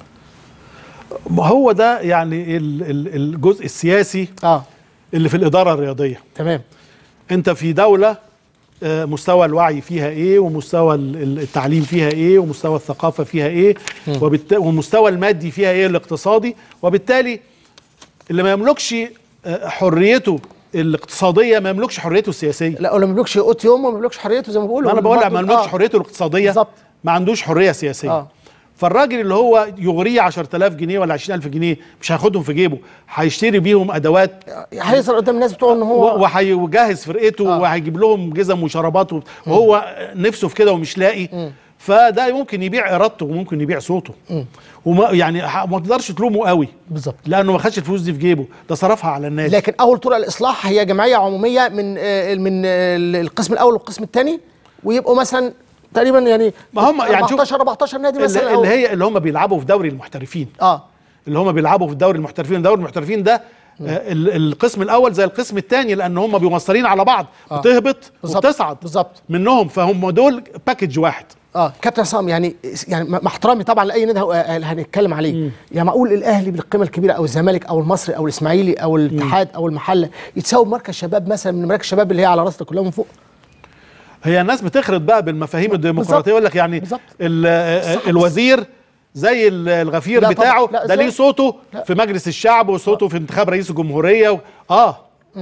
[SPEAKER 2] ما هو ده يعني ال- ال- الجزء السياسي
[SPEAKER 1] اه
[SPEAKER 2] اللي في الاداره الرياضيه
[SPEAKER 1] تمام
[SPEAKER 2] انت في دولة آه، مستوى الوعي فيها ايه ومستوى ال- ال- التعليم فيها ايه ومستوى الثقافة فيها ايه وبالت... ومستوى المادي فيها ايه الاقتصادي وبالتالي اللي ما يملكش آه، حريته الاقتصادية ما يملكش حريته السياسية
[SPEAKER 1] لا ولا ما بيملكش قوت يوم وما بيملكش حريته زي ما بيقولوا
[SPEAKER 2] ما انا بقول لك
[SPEAKER 1] برضه-
[SPEAKER 2] ما يملكش
[SPEAKER 1] آه.
[SPEAKER 2] حريته الاقتصادية
[SPEAKER 1] بالظبط.
[SPEAKER 2] ما عندوش حرية سياسية
[SPEAKER 1] آه.
[SPEAKER 2] فالراجل اللي هو يغريه 10000 جنيه ولا 20000 جنيه مش هياخدهم في جيبه هيشتري بيهم ادوات
[SPEAKER 1] هيظهر قدام الناس بتوعه ان هو
[SPEAKER 2] وهيجهز فرقته
[SPEAKER 1] آه.
[SPEAKER 2] وهيجيب لهم جزم وشرابات وب- وهو نفسه في كده ومش لاقي فده ممكن يبيع ارادته وممكن يبيع صوته وما يعني ح- ما تقدرش تلومه قوي
[SPEAKER 1] بالظبط
[SPEAKER 2] لانه ما خدش الفلوس دي في جيبه ده صرفها على النادي
[SPEAKER 1] لكن اول طرق الاصلاح هي جمعيه عموميه من آه، من آه، القسم الاول والقسم الثاني ويبقوا مثلا تقريبا يعني
[SPEAKER 2] ما هم يعني شوف
[SPEAKER 1] 14 14 نادي مثلا
[SPEAKER 2] اللي,
[SPEAKER 1] أو-
[SPEAKER 2] اللي هي اللي هم بيلعبوا في دوري المحترفين
[SPEAKER 1] اه
[SPEAKER 2] اللي هم بيلعبوا في دوري المحترفين دوري المحترفين ده آه، ال- القسم الاول زي القسم الثاني لان هم بيوصلين على بعض
[SPEAKER 1] آه.
[SPEAKER 2] بتهبط
[SPEAKER 1] بالظبط.
[SPEAKER 2] وبتصعد
[SPEAKER 1] بالظبط.
[SPEAKER 2] منهم فهم دول باكج واحد
[SPEAKER 1] اه كابتن عصام يعني يعني مع احترامي طبعا لاي نادي هو- آه، هنتكلم عليه يعني معقول الاهلي بالقيمه الكبيره او الزمالك او المصري او الاسماعيلي او الاتحاد او المحله يتساوي مركز شباب مثلا من مراكز الشباب اللي هي على راسنا كلها من فوق
[SPEAKER 2] هي الناس بتخرط بقى بالمفاهيم الديمقراطيه يقول لك يعني
[SPEAKER 1] بالظبط.
[SPEAKER 2] ال- آه،
[SPEAKER 1] صح.
[SPEAKER 2] الوزير زي ال- الغفير
[SPEAKER 1] لا طبعا.
[SPEAKER 2] بتاعه
[SPEAKER 1] لا،
[SPEAKER 2] ده ليه
[SPEAKER 1] إزاي؟
[SPEAKER 2] صوته
[SPEAKER 1] لا.
[SPEAKER 2] في مجلس الشعب وصوته في انتخاب رئيس الجمهوريه و... اه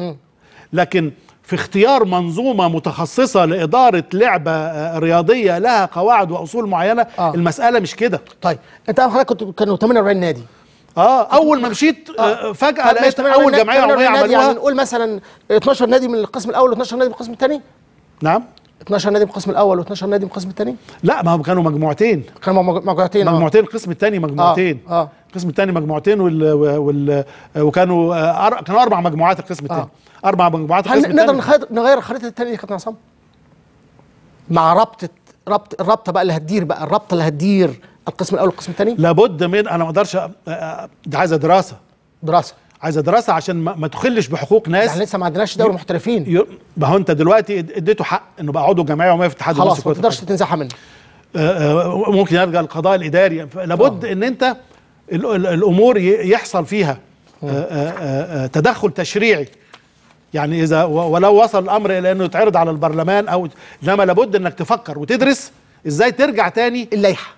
[SPEAKER 2] لكن في اختيار منظومه متخصصه لاداره لعبه آه، رياضيه لها قواعد واصول معينه
[SPEAKER 1] آه.
[SPEAKER 2] المساله مش كده
[SPEAKER 1] طيب انت حضرتك كنت كانوا 48 نادي
[SPEAKER 2] اه اول ما مشيت آه. فجاه
[SPEAKER 1] طب ماشي،
[SPEAKER 2] لقيت
[SPEAKER 1] 48
[SPEAKER 2] اول
[SPEAKER 1] نادي-
[SPEAKER 2] جمعيه
[SPEAKER 1] 48
[SPEAKER 2] عموميه
[SPEAKER 1] نادي يعني
[SPEAKER 2] عملوها
[SPEAKER 1] نقول مثلا 12 نادي من القسم الاول و12 نادي من القسم الثاني
[SPEAKER 2] نعم
[SPEAKER 1] 12 نادي من القسم الاول و12 نادي من القسم الثاني
[SPEAKER 2] لا ما هم كانوا مجموعتين
[SPEAKER 1] كانوا مج- مجموعتين آه.
[SPEAKER 2] مجموعتين القسم الثاني مجموعتين
[SPEAKER 1] آه، آه.
[SPEAKER 2] القسم الثاني مجموعتين وال... وال... وكانوا آه، أر... كانوا اربع مجموعات القسم الثاني
[SPEAKER 1] آه.
[SPEAKER 2] اربع مجموعات
[SPEAKER 1] هل
[SPEAKER 2] القسم
[SPEAKER 1] نقدر
[SPEAKER 2] الثاني
[SPEAKER 1] نخيط- نغير الخريطه الثانيه دي يا كابتن عصام مع ربطه ربط الرابطه بقى اللي هتدير بقى الرابطه اللي هتدير القسم الاول والقسم الثاني
[SPEAKER 2] لابد من انا ما اقدرش أ- أ- دي عايزه دراسه
[SPEAKER 1] دراسه
[SPEAKER 2] عايزه دراسه عشان ما, ما تخلش بحقوق ناس
[SPEAKER 1] يعني لسه ما عندناش دوري محترفين
[SPEAKER 2] ي... ما هو انت دلوقتي اد- اديته حق انه بقى عضو جمعيه عموميه في اتحاد
[SPEAKER 1] خلاص
[SPEAKER 2] المصري
[SPEAKER 1] ما
[SPEAKER 2] لكرة
[SPEAKER 1] تقدرش
[SPEAKER 2] القدم.
[SPEAKER 1] تنزعها منه
[SPEAKER 2] آه، آه، ممكن يرجع القضاء الاداري لابد ان انت ال- ال- الامور ي- يحصل فيها آه، آه، آه، آه، تدخل تشريعي يعني اذا و- ولو وصل الامر الى انه يتعرض على البرلمان او انما لابد انك تفكر وتدرس ازاي ترجع تاني
[SPEAKER 1] اللائحه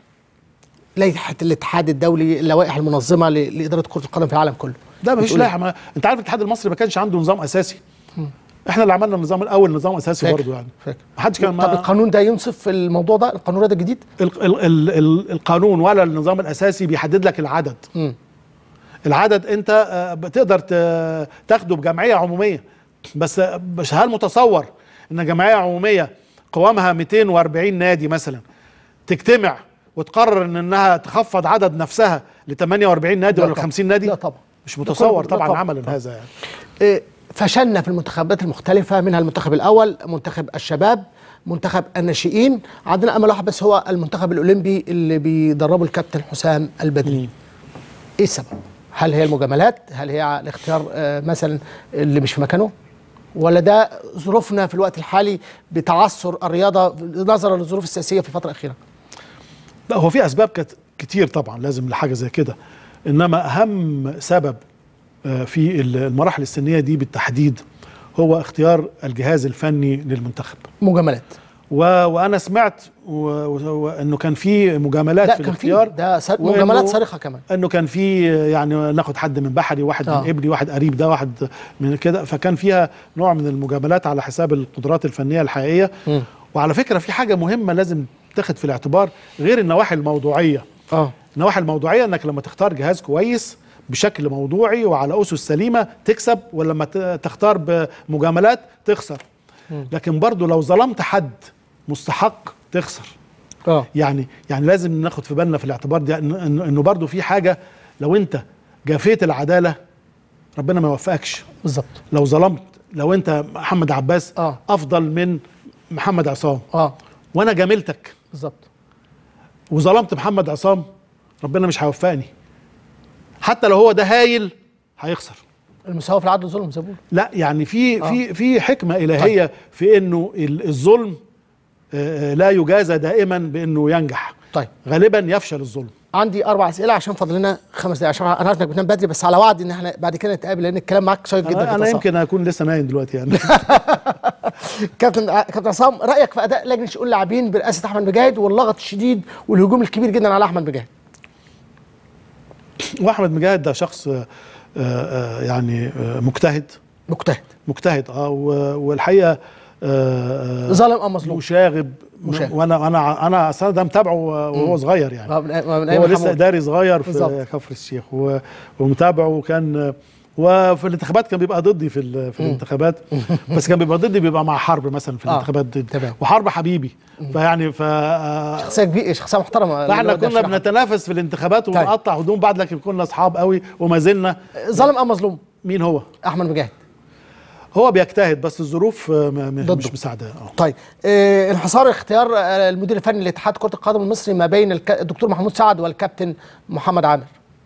[SPEAKER 1] لائحه الاتحاد الدولي اللوائح المنظمه ل- لاداره كره القدم في العالم كله
[SPEAKER 2] ده مفيش
[SPEAKER 1] بتقول
[SPEAKER 2] لائحه ما انت عارف الاتحاد المصري ما كانش عنده نظام اساسي احنا اللي عملنا النظام الاول نظام اساسي
[SPEAKER 1] فاكر،
[SPEAKER 2] برضه يعني
[SPEAKER 1] فاكر.
[SPEAKER 2] ما حدش كان
[SPEAKER 1] طب
[SPEAKER 2] ما
[SPEAKER 1] القانون ده ينصف في الموضوع ده القانون ده الجديد
[SPEAKER 2] ال ال ال ال القانون ولا النظام الاساسي بيحدد لك العدد
[SPEAKER 1] مم.
[SPEAKER 2] العدد انت آه، بتقدر ت- تاخده بجمعيه عموميه بس مش هل متصور ان جمعيه عموميه قوامها 240 نادي مثلا تجتمع وتقرر ان انها تخفض عدد نفسها ل 48 نادي
[SPEAKER 1] لا
[SPEAKER 2] ولا
[SPEAKER 1] طبعا.
[SPEAKER 2] 50 نادي
[SPEAKER 1] لا طبعا.
[SPEAKER 2] مش
[SPEAKER 1] ده
[SPEAKER 2] متصور
[SPEAKER 1] كله- لا
[SPEAKER 2] طبعا
[SPEAKER 1] طبعا.
[SPEAKER 2] عملا
[SPEAKER 1] طبعا.
[SPEAKER 2] هذا يعني
[SPEAKER 1] إيه، فشلنا في المنتخبات المختلفة منها المنتخب الأول منتخب الشباب منتخب الناشئين عندنا أمل واحد بس هو المنتخب الأولمبي اللي بيدربه الكابتن حسام البدري إيه السبب؟ هل هي المجاملات؟ هل هي الاختيار آه، مثلا اللي مش في مكانه؟ ولا ده ظروفنا في الوقت الحالي بتعثر الرياضة نظرا للظروف السياسية في الفترة الأخيرة؟
[SPEAKER 2] لا هو في اسباب كت- كتير طبعا لازم لحاجه زي كده انما اهم سبب آه، في ال- المراحل السنيه دي بالتحديد هو اختيار الجهاز الفني للمنتخب
[SPEAKER 1] مجاملات
[SPEAKER 2] و... وانا سمعت و... و... وانه كان في مجاملات
[SPEAKER 1] لا
[SPEAKER 2] في
[SPEAKER 1] كان
[SPEAKER 2] الاختيار
[SPEAKER 1] في ده سر-
[SPEAKER 2] وإنه-
[SPEAKER 1] مجاملات صارخة كمان
[SPEAKER 2] انه كان في يعني ناخد حد من بحري واحد
[SPEAKER 1] آه.
[SPEAKER 2] من ابلي واحد قريب ده واحد من كده فكان فيها نوع من المجاملات على حساب القدرات الفنيه الحقيقيه
[SPEAKER 1] مم.
[SPEAKER 2] وعلى فكره في حاجه مهمه لازم تاخد في الاعتبار غير النواحي الموضوعيه
[SPEAKER 1] اه
[SPEAKER 2] النواحي الموضوعيه انك لما تختار جهاز كويس بشكل موضوعي وعلى اسس سليمه تكسب ولما ت- تختار بمجاملات تخسر لكن برضو لو ظلمت حد مستحق تخسر
[SPEAKER 1] اه
[SPEAKER 2] يعني يعني لازم ناخد في بالنا في الاعتبار ده إن- انه انه برضو في حاجه لو انت جافيت العداله ربنا ما يوفقكش
[SPEAKER 1] بالظبط
[SPEAKER 2] لو ظلمت لو انت محمد عباس
[SPEAKER 1] آه.
[SPEAKER 2] افضل من محمد عصام
[SPEAKER 1] اه
[SPEAKER 2] وانا جاملتك
[SPEAKER 1] بالظبط
[SPEAKER 2] وظلمت محمد عصام ربنا مش هيوفقني حتى لو هو ده هايل هيخسر
[SPEAKER 1] المساواة في العدل والظلم زي ما بيقولوا.
[SPEAKER 2] لا يعني في
[SPEAKER 1] آه.
[SPEAKER 2] في في حكمه الهيه في انه ال- الظلم آه، آه، لا يجازى دائما بانه ينجح
[SPEAKER 1] طيب
[SPEAKER 2] غالبا يفشل الظلم
[SPEAKER 1] عندي اربع اسئله عشان فاضل لنا خمس دقايق عشان انا عارف انك بتنام بدري بس على وعد ان احنا بعد كده نتقابل لان الكلام معاك شيق جدا
[SPEAKER 2] انا,
[SPEAKER 1] في
[SPEAKER 2] أنا
[SPEAKER 1] التصاعد.
[SPEAKER 2] يمكن اكون لسه نايم دلوقتي يعني
[SPEAKER 1] كابتن كابتن عصام رايك في اداء لجنه شؤون اللاعبين برئاسه احمد مجاهد واللغط الشديد والهجوم الكبير جدا على احمد مجاهد
[SPEAKER 2] واحمد مجاهد ده شخص آه، آه، يعني آه، مجتهد
[SPEAKER 1] مجتهد
[SPEAKER 2] مجتهد اه و- والحقيقه آه، آه،
[SPEAKER 1] ظالم ام مظلوم
[SPEAKER 2] مشاغب
[SPEAKER 1] مشاغب.
[SPEAKER 2] وانا انا انا اصلا ده متابعه وهو صغير يعني
[SPEAKER 1] ما من- ما من أيام
[SPEAKER 2] هو لسه
[SPEAKER 1] محمود.
[SPEAKER 2] اداري صغير في
[SPEAKER 1] بالظبط.
[SPEAKER 2] كفر الشيخ و- ومتابعه وكان وفي الانتخابات كان بيبقى ضدي في ال- في الانتخابات بس كان بيبقى ضدي بيبقى مع حرب مثلا في
[SPEAKER 1] آه،
[SPEAKER 2] الانتخابات ضدي
[SPEAKER 1] تمام.
[SPEAKER 2] وحرب حبيبي فيعني ف
[SPEAKER 1] شخصيه كبيره شخصيه محترمه
[SPEAKER 2] فاحنا
[SPEAKER 1] اللي هو
[SPEAKER 2] كنا
[SPEAKER 1] داش أحمد.
[SPEAKER 2] بنتنافس في الانتخابات وبنقطع هدوم بعض لكن كنا اصحاب قوي وما زلنا
[SPEAKER 1] ظالم ام مظلوم
[SPEAKER 2] مين هو
[SPEAKER 1] احمد مجاهد
[SPEAKER 2] هو بيجتهد بس الظروف آه، ما- مش,
[SPEAKER 1] ضده.
[SPEAKER 2] مش مساعده اه
[SPEAKER 1] طيب آه انحصار اختيار آه المدير الفني لاتحاد كره القدم المصري ما بين الك... الدكتور محمود سعد والكابتن محمد عامر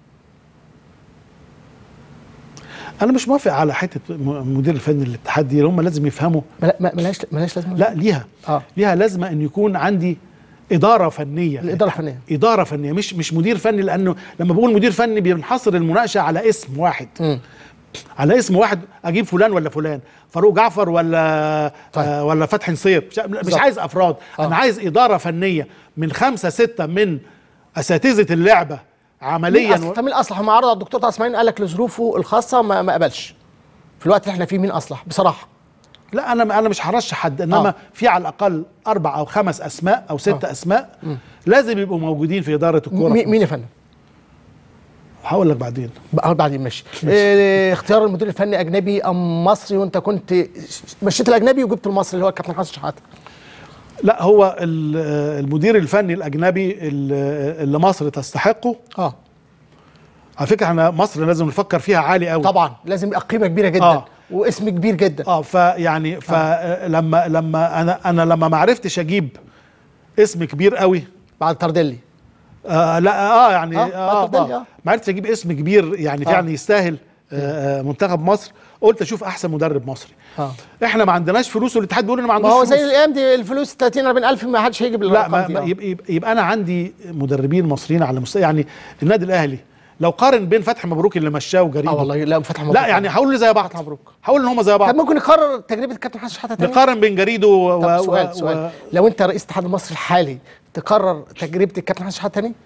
[SPEAKER 2] انا مش موافق على حته م- مدير الفني للاتحاد دي هم لازم يفهموا
[SPEAKER 1] ملا- ما- ملهاش ملهاش لازمه
[SPEAKER 2] لا ليها
[SPEAKER 1] آه.
[SPEAKER 2] ليها لازمه ان يكون عندي اداره فنيه
[SPEAKER 1] الإدارة الفنية.
[SPEAKER 2] اداره فنيه مش مش مدير فني لانه لما بقول مدير فني بينحصر المناقشه على اسم واحد
[SPEAKER 1] مم.
[SPEAKER 2] على اسم واحد اجيب فلان ولا فلان فاروق جعفر ولا
[SPEAKER 1] طيب.
[SPEAKER 2] آه ولا فتحي نصير مش, مش
[SPEAKER 1] بالظبط.
[SPEAKER 2] عايز افراد
[SPEAKER 1] آه.
[SPEAKER 2] انا عايز اداره فنيه من خمسه سته من اساتذه اللعبه
[SPEAKER 1] مين
[SPEAKER 2] عمليا
[SPEAKER 1] أصلح؟ طب مين الاصلح؟ هم عرض على الدكتور طه اسماعيل قال لك لظروفه الخاصه ما, ما قبلش في الوقت اللي احنا فيه مين اصلح بصراحه
[SPEAKER 2] لا انا انا مش هرشح حد انما
[SPEAKER 1] آه.
[SPEAKER 2] آه. في على الاقل اربع او خمس اسماء او ست
[SPEAKER 1] آه.
[SPEAKER 2] آه. اسماء لازم يبقوا موجودين في اداره الكوره
[SPEAKER 1] مين
[SPEAKER 2] في
[SPEAKER 1] مين يا
[SPEAKER 2] مصر.
[SPEAKER 1] فندم؟
[SPEAKER 2] هقول لك بعدين
[SPEAKER 1] بقى بعدين ماشي إيه اختيار المدير الفني اجنبي ام مصري وانت كنت مشيت الاجنبي وجبت المصري اللي هو الكابتن حسن شحاته
[SPEAKER 2] لا هو ال- آه، المدير الفني الاجنبي ال- اللي مصر تستحقه
[SPEAKER 1] اه
[SPEAKER 2] على فكره احنا مصر لازم نفكر فيها عالي قوي
[SPEAKER 1] طبعا لازم يبقى قيمه كبيره جدا
[SPEAKER 2] آه.
[SPEAKER 1] واسم كبير جدا
[SPEAKER 2] اه فيعني فلما لما انا انا لما ما عرفتش اجيب اسم كبير قوي
[SPEAKER 1] بعد تردلي
[SPEAKER 2] آه لا اه يعني
[SPEAKER 1] آه،
[SPEAKER 2] اه,
[SPEAKER 1] بعد الدنيا،
[SPEAKER 2] آه
[SPEAKER 1] آه.
[SPEAKER 2] ما عرفتش اجيب اسم كبير يعني
[SPEAKER 1] آه.
[SPEAKER 2] فعلا يستاهل آه آه، منتخب مصر قلت اشوف احسن مدرب مصري
[SPEAKER 1] اه
[SPEAKER 2] احنا ما عندناش فلوس والاتحاد بيقول ان ما
[SPEAKER 1] ما
[SPEAKER 2] عندوش
[SPEAKER 1] هو
[SPEAKER 2] فلوس
[SPEAKER 1] زي الايام دي الفلوس 30 40 الف ما حدش هيجيب
[SPEAKER 2] لا
[SPEAKER 1] الارقام
[SPEAKER 2] ما
[SPEAKER 1] دي
[SPEAKER 2] ما
[SPEAKER 1] آه.
[SPEAKER 2] يبقى, يبقى, يبقى انا عندي مدربين مصريين على مستوى يعني النادي الاهلي لو قارن بين فتحي مبروك اللي مشاه وجريده
[SPEAKER 1] اه والله لا فتح مبروك
[SPEAKER 2] لا يعني هقول زي بعض
[SPEAKER 1] فتحي مبروك.
[SPEAKER 2] هقول ان هم زي
[SPEAKER 1] طب
[SPEAKER 2] بعض
[SPEAKER 1] ممكن نكرر تجربه الكابتن حسن شحاته تاني
[SPEAKER 2] نقارن بين جريده و,
[SPEAKER 1] طب
[SPEAKER 2] و
[SPEAKER 1] سؤال
[SPEAKER 2] و
[SPEAKER 1] سؤال لو انت رئيس الاتحاد المصري الحالي تكرر تجربه الكابتن حسن شحاته تاني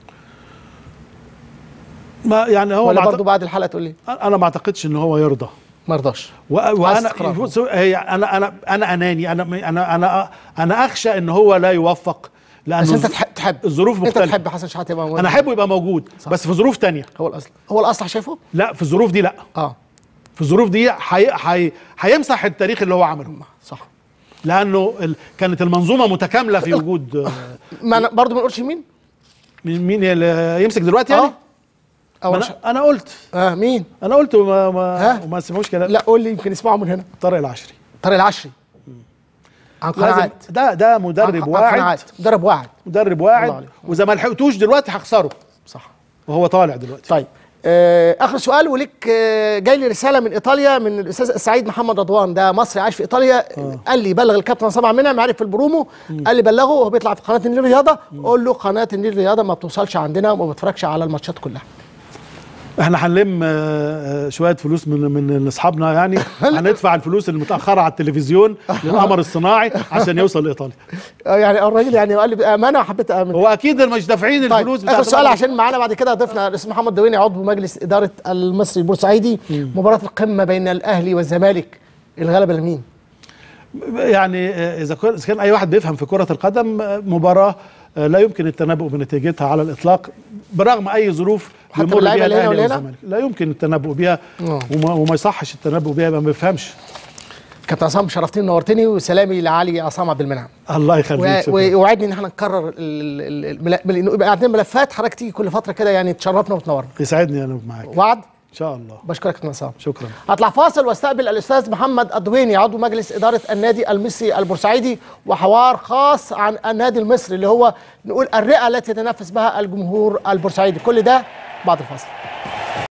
[SPEAKER 2] ما يعني هو
[SPEAKER 1] ولا
[SPEAKER 2] ما
[SPEAKER 1] برضه بعد الحلقه تقول لي
[SPEAKER 2] أعت- انا ما اعتقدش ان هو يرضى
[SPEAKER 1] ما رضاش
[SPEAKER 2] و-
[SPEAKER 1] عايز
[SPEAKER 2] وانا
[SPEAKER 1] استقرار.
[SPEAKER 2] سو- هي انا انا انا اناني انا انا انا انا اخشى ان هو لا يوفق لانه
[SPEAKER 1] بس انت
[SPEAKER 2] الظ-
[SPEAKER 1] تحب تحب
[SPEAKER 2] الظروف
[SPEAKER 1] انت
[SPEAKER 2] مختلفه
[SPEAKER 1] تحب حسن شحاته يبقى موجود.
[SPEAKER 2] انا احبه يبقى موجود بس في ظروف تانية
[SPEAKER 1] هو الاصل هو الاصل شايفه
[SPEAKER 2] لا في الظروف دي لا
[SPEAKER 1] اه
[SPEAKER 2] في الظروف دي حي... حي... هيمسح التاريخ اللي هو عمله
[SPEAKER 1] صح
[SPEAKER 2] لانه ال... كانت المنظومه متكامله في وجود آه،
[SPEAKER 1] ما أنا برضه ما نقولش مين
[SPEAKER 2] مين مين اللي يمسك دلوقتي يعني
[SPEAKER 1] اه
[SPEAKER 2] ما
[SPEAKER 1] او
[SPEAKER 2] انا انا قلت
[SPEAKER 1] اه مين
[SPEAKER 2] انا قلت وما ما,
[SPEAKER 1] ها؟
[SPEAKER 2] وما سمعوش كلام
[SPEAKER 1] لا قول لي يمكن يسمعوا من هنا
[SPEAKER 2] طارق العشري
[SPEAKER 1] طارق العشري عن
[SPEAKER 2] لازم
[SPEAKER 1] قناعات
[SPEAKER 2] ده ده
[SPEAKER 1] عن-
[SPEAKER 2] مدرب
[SPEAKER 1] عن
[SPEAKER 2] واعد
[SPEAKER 1] قناعات. مدرب واعد
[SPEAKER 2] مدرب
[SPEAKER 1] الله
[SPEAKER 2] واعد
[SPEAKER 1] عليك.
[SPEAKER 2] واذا ما لحقتوش دلوقتي هخسره
[SPEAKER 1] صح
[SPEAKER 2] وهو طالع دلوقتي
[SPEAKER 1] طيب آه اخر سؤال وليك آه جاي لي رساله من ايطاليا من الاستاذ سعيد محمد رضوان ده مصري عايش في ايطاليا قال لي بلغ الكابتن عصام عبد المنعم عارف في البرومو قال لي بلغه وهو بيطلع في قناه النيل رياضه قول له قناه النيل رياضه ما بتوصلش عندنا وما بتفرجش على الماتشات كلها
[SPEAKER 2] احنا هنلم آه، آه، شويه فلوس من من اصحابنا يعني هندفع الفلوس المتاخره على التلفزيون للقمر الصناعي عشان يوصل لايطاليا
[SPEAKER 1] آه يعني الراجل يعني قال لي بامانه وحبيت امن
[SPEAKER 2] هو اكيد مش دافعين
[SPEAKER 1] طيب
[SPEAKER 2] الفلوس
[SPEAKER 1] اخر سؤال
[SPEAKER 2] القمر.
[SPEAKER 1] عشان معانا بعد كده ضيفنا الاستاذ محمد دويني عضو مجلس اداره المصري البورسعيدي مباراه القمه بين الاهلي والزمالك الغلبه لمين؟
[SPEAKER 2] يعني آه، اذا كان إذا كان اي واحد بيفهم في كره القدم آه، مباراه آه، لا يمكن التنبؤ بنتيجتها على الاطلاق برغم اي ظروف
[SPEAKER 1] حتى
[SPEAKER 2] يمر
[SPEAKER 1] باللعيبة
[SPEAKER 2] بيها
[SPEAKER 1] اللي هنا
[SPEAKER 2] الاهلي
[SPEAKER 1] واللي هنا؟
[SPEAKER 2] والزمالك لا يمكن التنبؤ بها
[SPEAKER 1] آه.
[SPEAKER 2] وما, وما يصحش التنبؤ بها يبقى ما بيفهمش
[SPEAKER 1] كابتن عصام شرفتني ونورتني وسلامي لعلي عصام عبد المنعم
[SPEAKER 2] الله يخليك شكراً.
[SPEAKER 1] ووعدني ان احنا نكرر ال- ال- ال- الملا- انه يبقى عندنا ملفات حضرتك تيجي كل فتره كده يعني تشرفنا وتنورنا
[SPEAKER 2] يسعدني انا معاك
[SPEAKER 1] وعد
[SPEAKER 2] ان شاء الله
[SPEAKER 1] بشكرك كابتن عصام
[SPEAKER 2] شكرا
[SPEAKER 1] هطلع فاصل واستقبل الاستاذ محمد الضويني عضو مجلس اداره النادي المصري البورسعيدي وحوار خاص عن النادي المصري اللي هو نقول الرئه التي يتنافس بها الجمهور البورسعيدي كل ده بعد الفاصل